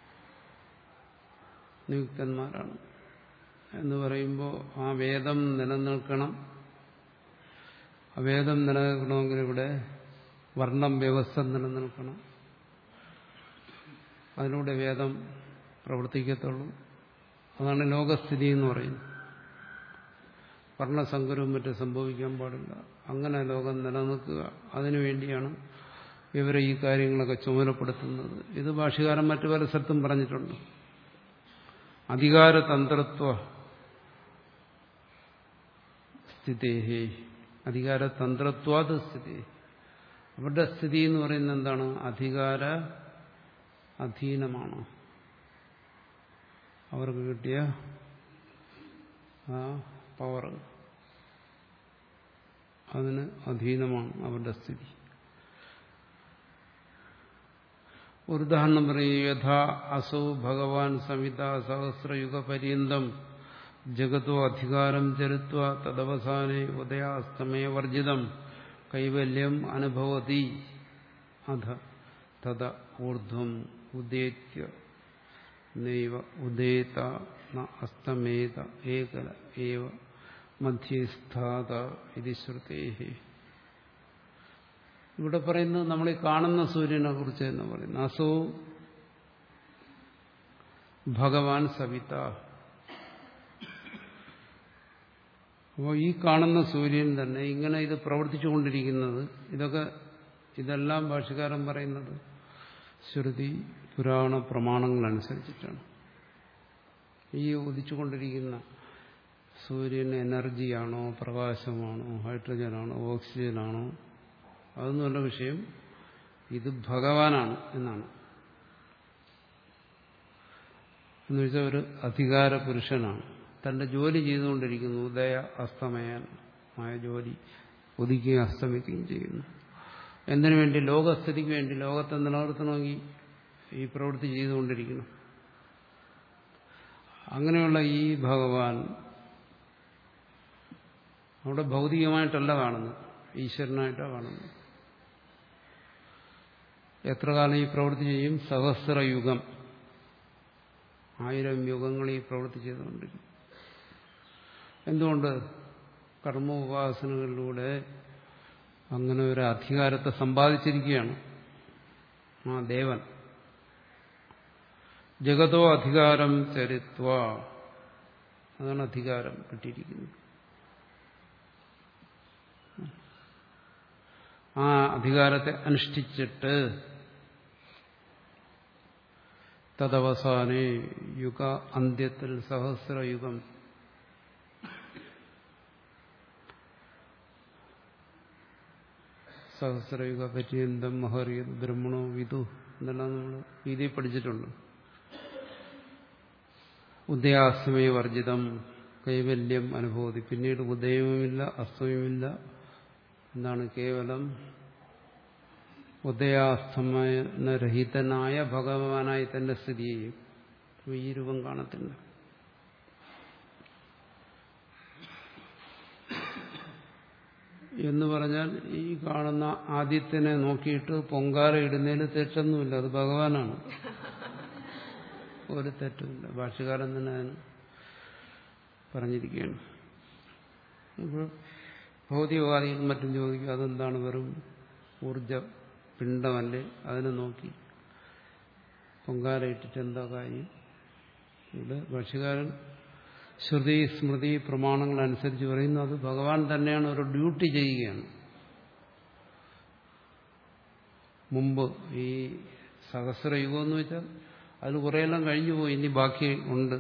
നിയുക്തന്മാരാണ് എന്ന് പറയുമ്പോൾ ആ വേദം നിലനിൽക്കണം ആ വേദം നിലനിൽക്കണമെങ്കിൽ ഇവിടെ വർണ്ണം വ്യവസ്ഥ നിലനിൽക്കണം അതിലൂടെ വേദം പ്രവർത്തിക്കത്തുള്ളൂ അതാണ് ലോകസ്ഥിതി എന്ന് പറയുന്നത് വർണ്ണസങ്കരവും മറ്റും സംഭവിക്കാൻ പാടില്ല അങ്ങനെ ലോകം നിലനിൽക്കുക അതിനുവേണ്ടിയാണ് ഇവരെ ഈ കാര്യങ്ങളൊക്കെ ചുമതലപ്പെടുത്തുന്നത് ഇത് ഭാഷകാരൻ മറ്റു പല സ്ഥലത്തും പറഞ്ഞിട്ടുണ്ട് അധികാരതന്ത്രത്വ സ്ഥിതേഹി അധികാരതന്ത്രത്വാത് സ്ഥിതി അവരുടെ സ്ഥിതി എന്ന് പറയുന്നത് എന്താണ് അധികാര അധീനമാണ് അവർക്ക് കിട്ടിയ ആ പവർ അതിന് അധീനമാണ് അവരുടെ സ്ഥിതി ഒരു ഉദാഹരണം പറയും യഥാ അസൗ ഭഗവാൻ സംഹിത സഹസ്രയുഗ പര്യന്തം ജഗത്തോ അധികാരം ചരുത്വ തദവസാനെ ഉദയാസ്തമയ വർജിതം കൈവല്യം അനുഭവതി അധ തദ ഊർധ്വം ഉദേത്യ നൈവ ഉദേത ന അസ്തമേത ഏകല ഏവ മധ്യസ്ഥാത ഇത് ശ്രുതേഹി ഇവിടെ പറയുന്നത് നമ്മൾ ഈ കാണുന്ന സൂര്യനെ കുറിച്ച് എന്ന് പറയുന്നു അസോ ഭഗവാൻ സവിത അപ്പോൾ ഈ കാണുന്ന സൂര്യൻ തന്നെ ഇങ്ങനെ ഇത് പ്രവർത്തിച്ചുകൊണ്ടിരിക്കുന്നത് ഇതൊക്കെ ഇതെല്ലാം ഭാഷകാരൻ പറയുന്നത് ശ്രുതി പുരാണ പ്രമാണങ്ങളനുസരിച്ചിട്ടാണ് ഈ ഉദിച്ചുകൊണ്ടിരിക്കുന്ന സൂര്യൻ എനർജിയാണോ പ്രകാശമാണോ ഹൈഡ്രജനാണോ ഓക്സിജനാണോ അതൊന്നുമല്ല വിഷയം ഇത് ഭഗവാനാണ് എന്നാണ് എന്ന് വെച്ചാൽ ഒരു അധികാര പുരുഷനാണ് തന്റെ ജോലി ചെയ്തുകൊണ്ടിരിക്കുന്നു ഉദയ അസ്തമയമായ ജോലി ഉദിക്കുകയും അസ്തമിക്കുകയും ചെയ്യുന്നു എന്തിനു വേണ്ടി ലോകസ്ഥിതിക്ക് വേണ്ടി ലോകത്തെ നിലനിർത്തണമെങ്കിൽ ഈ പ്രവൃത്തി ചെയ്തുകൊണ്ടിരിക്കണം അങ്ങനെയുള്ള ഈ ഭഗവാൻ അവിടെ ഭൗതികമായിട്ടല്ല കാണുന്നത് ഈശ്വരനായിട്ടാണ് കാണുന്നത് എത്ര കാലം ഈ പ്രവൃത്തി ചെയ്യും സഹസ്രയുഗം ആയിരം യുഗങ്ങൾ ഈ പ്രവൃത്തി ചെയ്തുകൊണ്ടിരിക്കും എന്തുകൊണ്ട് കർമ്മോപാസനകളിലൂടെ അങ്ങനെ ഒരു അധികാരത്തെ സമ്പാദിച്ചിരിക്കുകയാണ് ആ ദേവൻ ജഗതോ അധികാരം ചരിത്വ അതാണ് അധികാരം കിട്ടിയിരിക്കുന്നത് ആ അധികാരത്തെ അനുഷ്ഠിച്ചിട്ട് തദവസാനെ യുഗ അന്ത്യത്തിൽ സഹസ്രയുഗം സഹസ്രയുഗ പര്യന്തം മഹറിയത് ബ്രഹ്മണോ വിദു എന്നെല്ലാം നമ്മൾ രീതിയിൽ പഠിച്ചിട്ടുണ്ട് ഉദയാസ്തമയ വർജിതം കൈവല്യം അനുഭവതി പിന്നീട് ഉദയവുമില്ല അസ്തമയമില്ല എന്താണ് കേവലം ഉദയാസ്തമനരഹിതനായ ഭഗവാനായി തന്നെ സ്ഥിതി ചെയ്യും ഈ രൂപം കാണത്തില്ല എന്ന് പറഞ്ഞാൽ ഈ കാണുന്ന ആദിത്യനെ നോക്കിയിട്ട് പൊങ്കാല ഇടുന്നതിൽ തെറ്റൊന്നുമില്ല അത് ഭഗവാനാണ് ഒരു തെറ്റുമില്ല ഭാഷകാരൻ തന്നെ അതിന് പറഞ്ഞിരിക്കുകയാണ് ഇപ്പോൾ ഭൗതികവാദികൾ മറ്റും ചോദിക്കും അതെന്താണ് വെറും ഊർജ പിണ്ടമല്ലേ അതിനെ നോക്കി പൊങ്കാല ഇട്ടിട്ട് എന്താ കാര്യം ഇവിടെ ഭാഷകാരൻ ശ്രുതി സ്മൃതി പ്രമാണങ്ങൾ അനുസരിച്ച് പറയുന്നു അത് ഭഗവാൻ തന്നെയാണ് ഒരു ഡ്യൂട്ടി ചെയ്യുകയാണ് മുമ്പ് ഈ സഹസ്രയുഗം എന്ന് വെച്ചാൽ അതിൽ കുറേയെല്ലാം കഴിഞ്ഞു പോയി ഇനി ബാക്കി ഉണ്ട്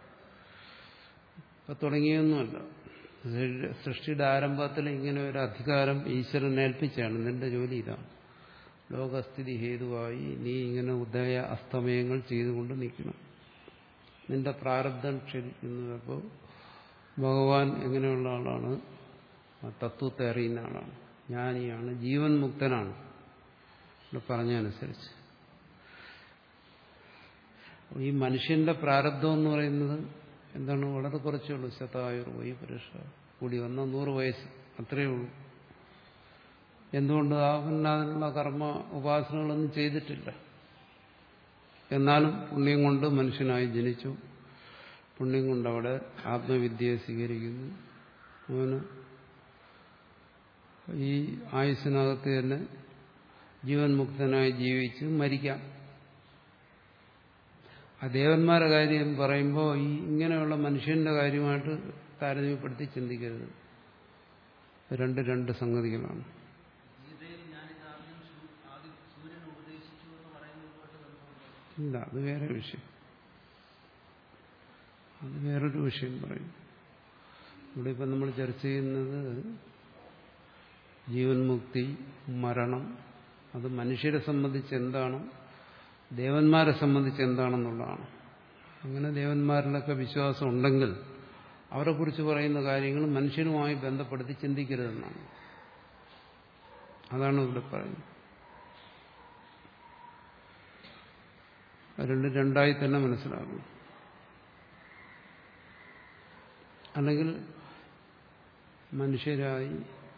ഇപ്പൊ തുടങ്ങിയൊന്നുമല്ല സൃഷ്ടിയുടെ ആരംഭത്തിൽ ഇങ്ങനെ ഒരു അധികാരം ഈശ്വരൻ ഏൽപ്പിച്ചാണ് നിന്റെ ജോലി ഇതാണ് ലോകസ്ഥിതി ഹേതുവായി നീ ഇങ്ങനെ ഉദയ അസ്തമയങ്ങൾ ചെയ്തുകൊണ്ട് നിൽക്കണം നിന്റെ പ്രാരബ്ധം ക്ഷണിക്കുന്നത് അപ്പോൾ ഭഗവാൻ എങ്ങനെയുള്ള ആളാണ് ആ തത്വത്തെ അറിയുന്ന ആളാണ് ജ്ഞാനിയാണ് ജീവൻ മുക്തനാണ് ഇവിടെ പറഞ്ഞനുസരിച്ച് ഈ മനുഷ്യന്റെ പ്രാരബ്ധം എന്ന് പറയുന്നത് എന്താണ് വളരെ കുറച്ചേ ഉള്ളൂ ശതായുർ വൈ പുരുഷ കൂടി വന്ന നൂറ് വയസ്സ് അത്രയേ ഉള്ളൂ എന്തുകൊണ്ട് അവൻ അതിനുള്ള കർമ്മ ഉപാസനകളൊന്നും ചെയ്തിട്ടില്ല എന്നാലും പുണ്യം കൊണ്ട് മനുഷ്യനായി ജനിച്ചു പുണ്യം കൊണ്ട് അവിടെ ആത്മവിദ്യയെ സ്വീകരിക്കുന്നു അവന് ഈ ആയുസ്സിനകത്ത് തന്നെ ജീവൻ മുക്തനായി ജീവിച്ച് മരിക്കാം ആ ദേവന്മാരുടെ കാര്യം പറയുമ്പോൾ ഈ ഇങ്ങനെയുള്ള മനുഷ്യന്റെ കാര്യമായിട്ട് താരതമ്യപ്പെടുത്തി ചിന്തിക്കരുത് രണ്ട് രണ്ട് സംഗതികളാണ് ഇല്ല അത് വേറെ വിഷയം അത് വേറൊരു വിഷയം പറയും ഇവിടെ ഇപ്പം നമ്മൾ ചർച്ച ചെയ്യുന്നത് ജീവൻ മുക്തി മരണം അത് മനുഷ്യരെ സംബന്ധിച്ച് എന്താണ് ദേവന്മാരെ സംബന്ധിച്ച് എന്താണെന്നുള്ളതാണ് അങ്ങനെ ദേവന്മാരിലൊക്കെ വിശ്വാസം ഉണ്ടെങ്കിൽ അവരെക്കുറിച്ച് പറയുന്ന കാര്യങ്ങൾ മനുഷ്യനുമായി ബന്ധപ്പെടുത്തി ചിന്തിക്കരുതെന്നാണ് അതാണ് ഇവിടെ പറയുന്നത് രണ്ട് രണ്ടായി തന്നെ മനസ്സിലാകും അല്ലെങ്കിൽ മനുഷ്യരായി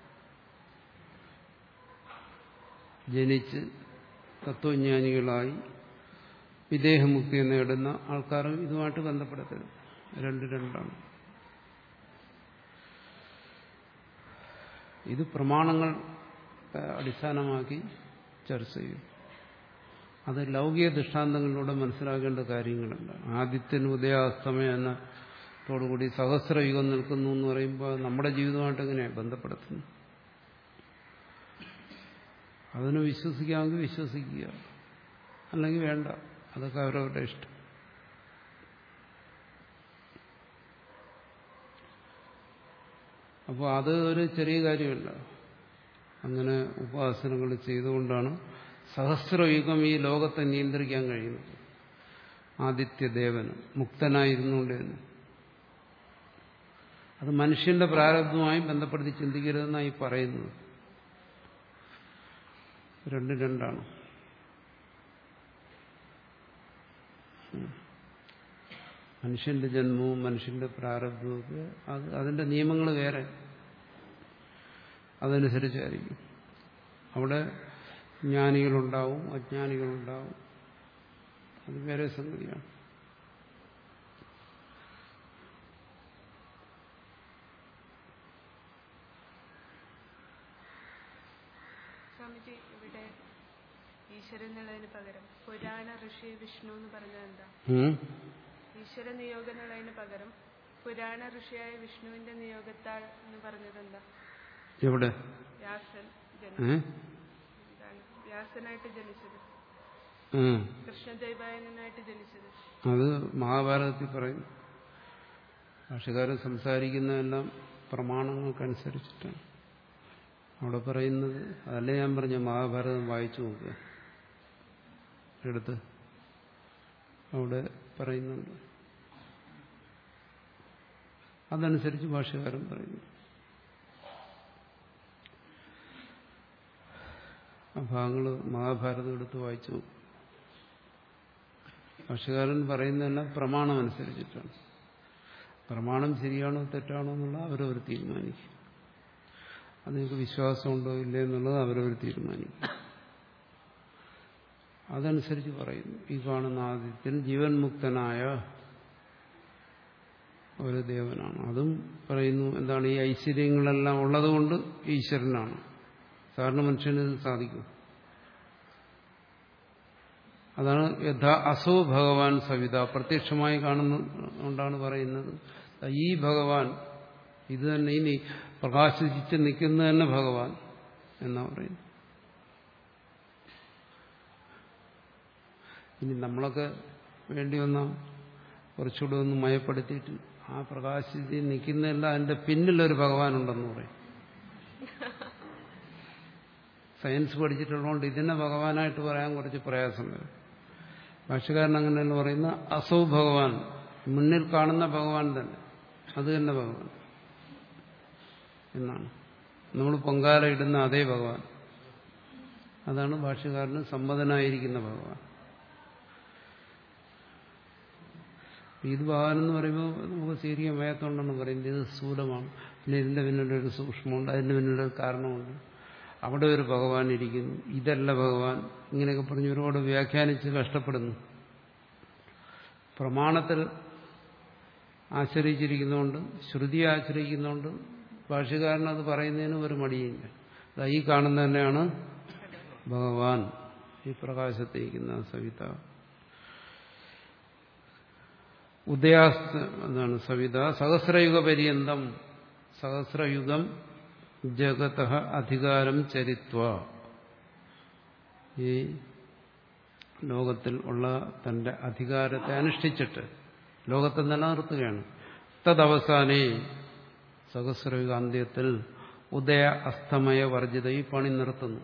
ജനിച്ച് തത്വജ്ഞാനികളായി വിദേഹമുക്തി നേടുന്ന ആൾക്കാരും ഇതുമായിട്ട് ബന്ധപ്പെടുത്തരുത് രണ്ട് രണ്ടാണ് ഇത് പ്രമാണങ്ങൾ അടിസ്ഥാനമാക്കി ചർച്ച ചെയ്യും അത് ലൗകിക ദൃഷ്ടാന്തങ്ങളിലൂടെ മനസ്സിലാക്കേണ്ട കാര്യങ്ങളല്ല ആദിത്യന് ഉദയാസ്തമയ എന്നതോടുകൂടി സഹസ്രയുഗം നിൽക്കുന്നു എന്ന് പറയുമ്പോൾ നമ്മുടെ ജീവിതമായിട്ട് എങ്ങനെയാണ് ബന്ധപ്പെടുത്തുന്നു അതിന് വിശ്വസിക്കാമെങ്കിൽ വിശ്വസിക്കുക അല്ലെങ്കിൽ വേണ്ട അതൊക്കെ അവരവരുടെ ഇഷ്ടം അപ്പോൾ അത് ഒരു ചെറിയ കാര്യമല്ല അങ്ങനെ ഉപാസനകൾ ചെയ്തുകൊണ്ടാണ് സഹസ്രയുഗം ഈ ലോകത്തെ നിയന്ത്രിക്കാൻ കഴിയുന്നത് ആദിത്യദേവന് മുക്തനായിരുന്നുകൊണ്ട് തന്നെ അത് മനുഷ്യന്റെ പ്രാരബ്ധവുമായി ബന്ധപ്പെടുത്തി ചിന്തിക്കരുതെന്നായി പറയുന്നത് രണ്ട് രണ്ടാണ് മനുഷ്യന്റെ ജന്മവും മനുഷ്യന്റെ പ്രാരബ്ധവും ഒക്കെ അത് അതിന്റെ നിയമങ്ങൾ വേറെ അതനുസരിച്ചായിരിക്കും അവിടെ ജ്ഞാനികളുണ്ടാവും അജ്ഞാനികളുണ്ടാവും അത് വേറെ സംഗതിയാണ് സ്വാമിജി ഇവിടെ ഈശ്വരൻ എന്നുള്ളതിന് പകരം പുരാണ ഋഷി വിഷ്ണു എന്ന് പറഞ്ഞത് എന്താ ഉം? ഈശ്വര നിയോഗം എന്നുള്ളതിന് പകരം പുരാണ ഋഷിയായ വിഷ്ണുവിന്റെ നിയോഗത്താൽ എന്ന് പറഞ്ഞത് എന്താ എവിടെ വ്യാസൻ ഏ? ജനിച്ചത് എന്താണ്? വ്യാസനായിട്ട് ജനിച്ചത് ഉം. കൃഷ്ണദ്വൈപായനായിട്ട് ജനിച്ചത് അത് മഹാഭാരതത്തിൽ പറയും ഭാഷകാരൻ സംസാരിക്കുന്നതെല്ലാം പ്രമാണങ്ങൾക്കനുസരിച്ചിട്ടാണ് അവിടെ പറയുന്നത് അതല്ലേ ഞാൻ പറഞ്ഞ മഹാഭാരതം വായിച്ചു നോക്കുക എടുത്ത് അവിടെ പറയുന്നുണ്ട് അതനുസരിച്ച് ഭാഷകാരൻ പറയുന്നു ആ ഭാഗങ്ങൾ മഹാഭാരതം എടുത്ത് വായിച്ചു നോക്കും ഭാഷകാരൻ പറയുന്നതെല്ലാം പ്രമാണം അനുസരിച്ചിട്ടാണ് പ്രമാണം ശരിയാണോ തെറ്റാണോ എന്നുള്ളത് അവരവർ തീരുമാനിക്കും അത് നിങ്ങൾക്ക് വിശ്വാസമുണ്ടോ ഇല്ലേ എന്നുള്ളത് അവരവർ തീരുമാനിക്കും അതനുസരിച്ച് പറയുന്നു ഈ കാണുന്ന ആദ്യത്തിൽ ജീവൻ മുക്തനായ ഒരു ദേവനാണ് അതും പറയുന്നു എന്താണ് ഈ ഐശ്വര്യങ്ങളെല്ലാം ഉള്ളതുകൊണ്ട് ഈശ്വരനാണ് സാധാരണ മനുഷ്യന് ഇത് സാധിക്കും അതാണ് യഥാ അസോ ഭഗവാൻ സവിത പ്രത്യക്ഷമായി കാണുന്നതുകൊണ്ടാണ് പറയുന്നത് ഈ ഭഗവാൻ ഇത് തന്നെ ഇനി പ്രകാശിച്ച് നിൽക്കുന്ന തന്നെ ഭഗവാൻ എന്നാ പറയുന്നത് ഇനി നമ്മളൊക്കെ വേണ്ടി വന്ന കുറച്ചുകൂടെ ഒന്ന് മയപ്പെടുത്തിയിട്ട് ആ പ്രകാശത്തിൽ നിൽക്കുന്നതല്ല അതിന്റെ പിന്നിലൊരു ഭഗവാനുണ്ടെന്ന് പറയും സയൻസ് പഠിച്ചിട്ടുള്ളതുകൊണ്ട് ഇതിനെ ഭഗവാനായിട്ട് പറയാൻ കുറച്ച് പ്രയാസം വരും ഭാഷകാരൻ അങ്ങനെയല്ല പറയുന്ന അസൗ ഭഗവാൻ മുന്നിൽ കാണുന്ന ഭഗവാൻ തന്നെ അത് തന്നെ ഭഗവാൻ എന്നാണ് നമ്മൾ പൊങ്കാല ഇടുന്ന അതേ ഭഗവാൻ അതാണ് ഭാഷകാരന് സമ്മതനായിരിക്കുന്ന ഭഗവാൻ ഇത് ഭഗവാൻ എന്ന് പറയുമ്പോൾ നമുക്ക് സീരിയ മയത്തോണ്ടെന്ന് പറയുന്നത് ഇത് സ്ഥൂലമാണ് പിന്നെ ഇതിന്റെ പിന്നിലൊരു സൂക്ഷ്മമുണ്ട് അതിന്റെ പിന്നിലൊരു കാരണമുണ്ട് അവിടെ ഒരു ഭഗവാൻ ഇരിക്കുന്നു ഇതല്ല ഭഗവാൻ ഇങ്ങനെയൊക്കെ പറഞ്ഞ് ഒരുപാട് വ്യാഖ്യാനിച്ച് കഷ്ടപ്പെടുന്നു പ്രമാണത്തിൽ ആശ്രയിച്ചിരിക്കുന്നതുകൊണ്ട് ശ്രുതി ആശ്രയിക്കുന്നതുകൊണ്ട് ഭാഷകാരൻ അത് പറയുന്നതിന് ഒരു മടിയില്ല ദാ ഈ കാണുന്ന തന്നെയാണ് ഭഗവാൻ ഈ പ്രകാശത്തിരിക്കുന്ന സവിത ഉദയാസ്ത എന്താണ് സവിത സഹസ്രയുഗ പര്യന്തം സഹസ്രയുഗം ജഗത അധികാരം ചരിത്വ ഈ ലോകത്തിൽ ഉള്ള തന്റെ അധികാരത്തെ അനുഷ്ഠിച്ചിട്ട് ലോകത്തെ നിലനിർത്തുകയാണ് തദവസാനേ സഹസ്രയുഗാന്ത്യത്തിൽ ഉദയ അസ്തമയ വർജിത ഈ പണി നിർത്തുന്നു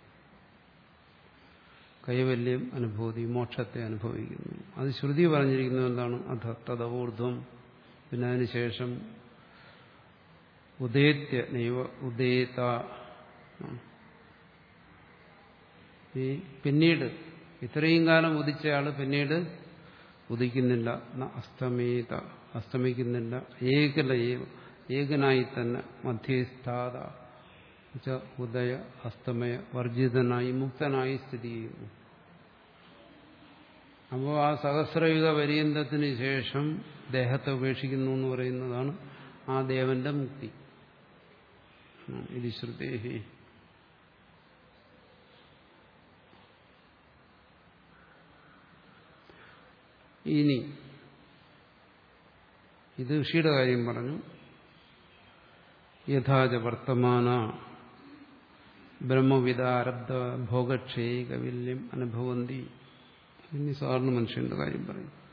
കൈവല്യം അനുഭൂതി മോക്ഷത്തെ അനുഭവിക്കുന്നു അത് ശ്രുതി പറഞ്ഞിരിക്കുന്നത് എന്താണ് അധ തദൂർധ്വം പിന്നെ അതിനുശേഷം ഉദയത്യ നൈവ ഉദയത ഈ പിന്നീട് ഇത്രയും കാലം ഉദിച്ചയാള് പിന്നീട് ഉദിക്കുന്നില്ല അസ്തമേത അസ്തമിക്കുന്നില്ല ഏകല ഏകനായി തന്നെ മധ്യസ്ഥാത ഉദയ അസ്തമയ വർജിതനായി മുക്തനായി സ്ഥിതി ചെയ്യുന്നു അപ്പോൾ ആ സഹസ്രയുഗ പര്യന്തത്തിന് ശേഷം ദേഹത്തെ ഉപേക്ഷിക്കുന്നു എന്ന് പറയുന്നതാണ് ആ ദേവന്റെ മുക്തി ഇത് ശ്രുതേഹി ഇനി ഇത് ഋഷിയുടെ കാര്യം പറഞ്ഞു യഥാച വർത്തമാന ബ്രഹ്മവിദാരബ്ധ ഭോഗക്ഷേ കവില്യം അനുഭവന്തി ഇനി സാധാരണ മനുഷ്യന്റെ കാര്യം പറയും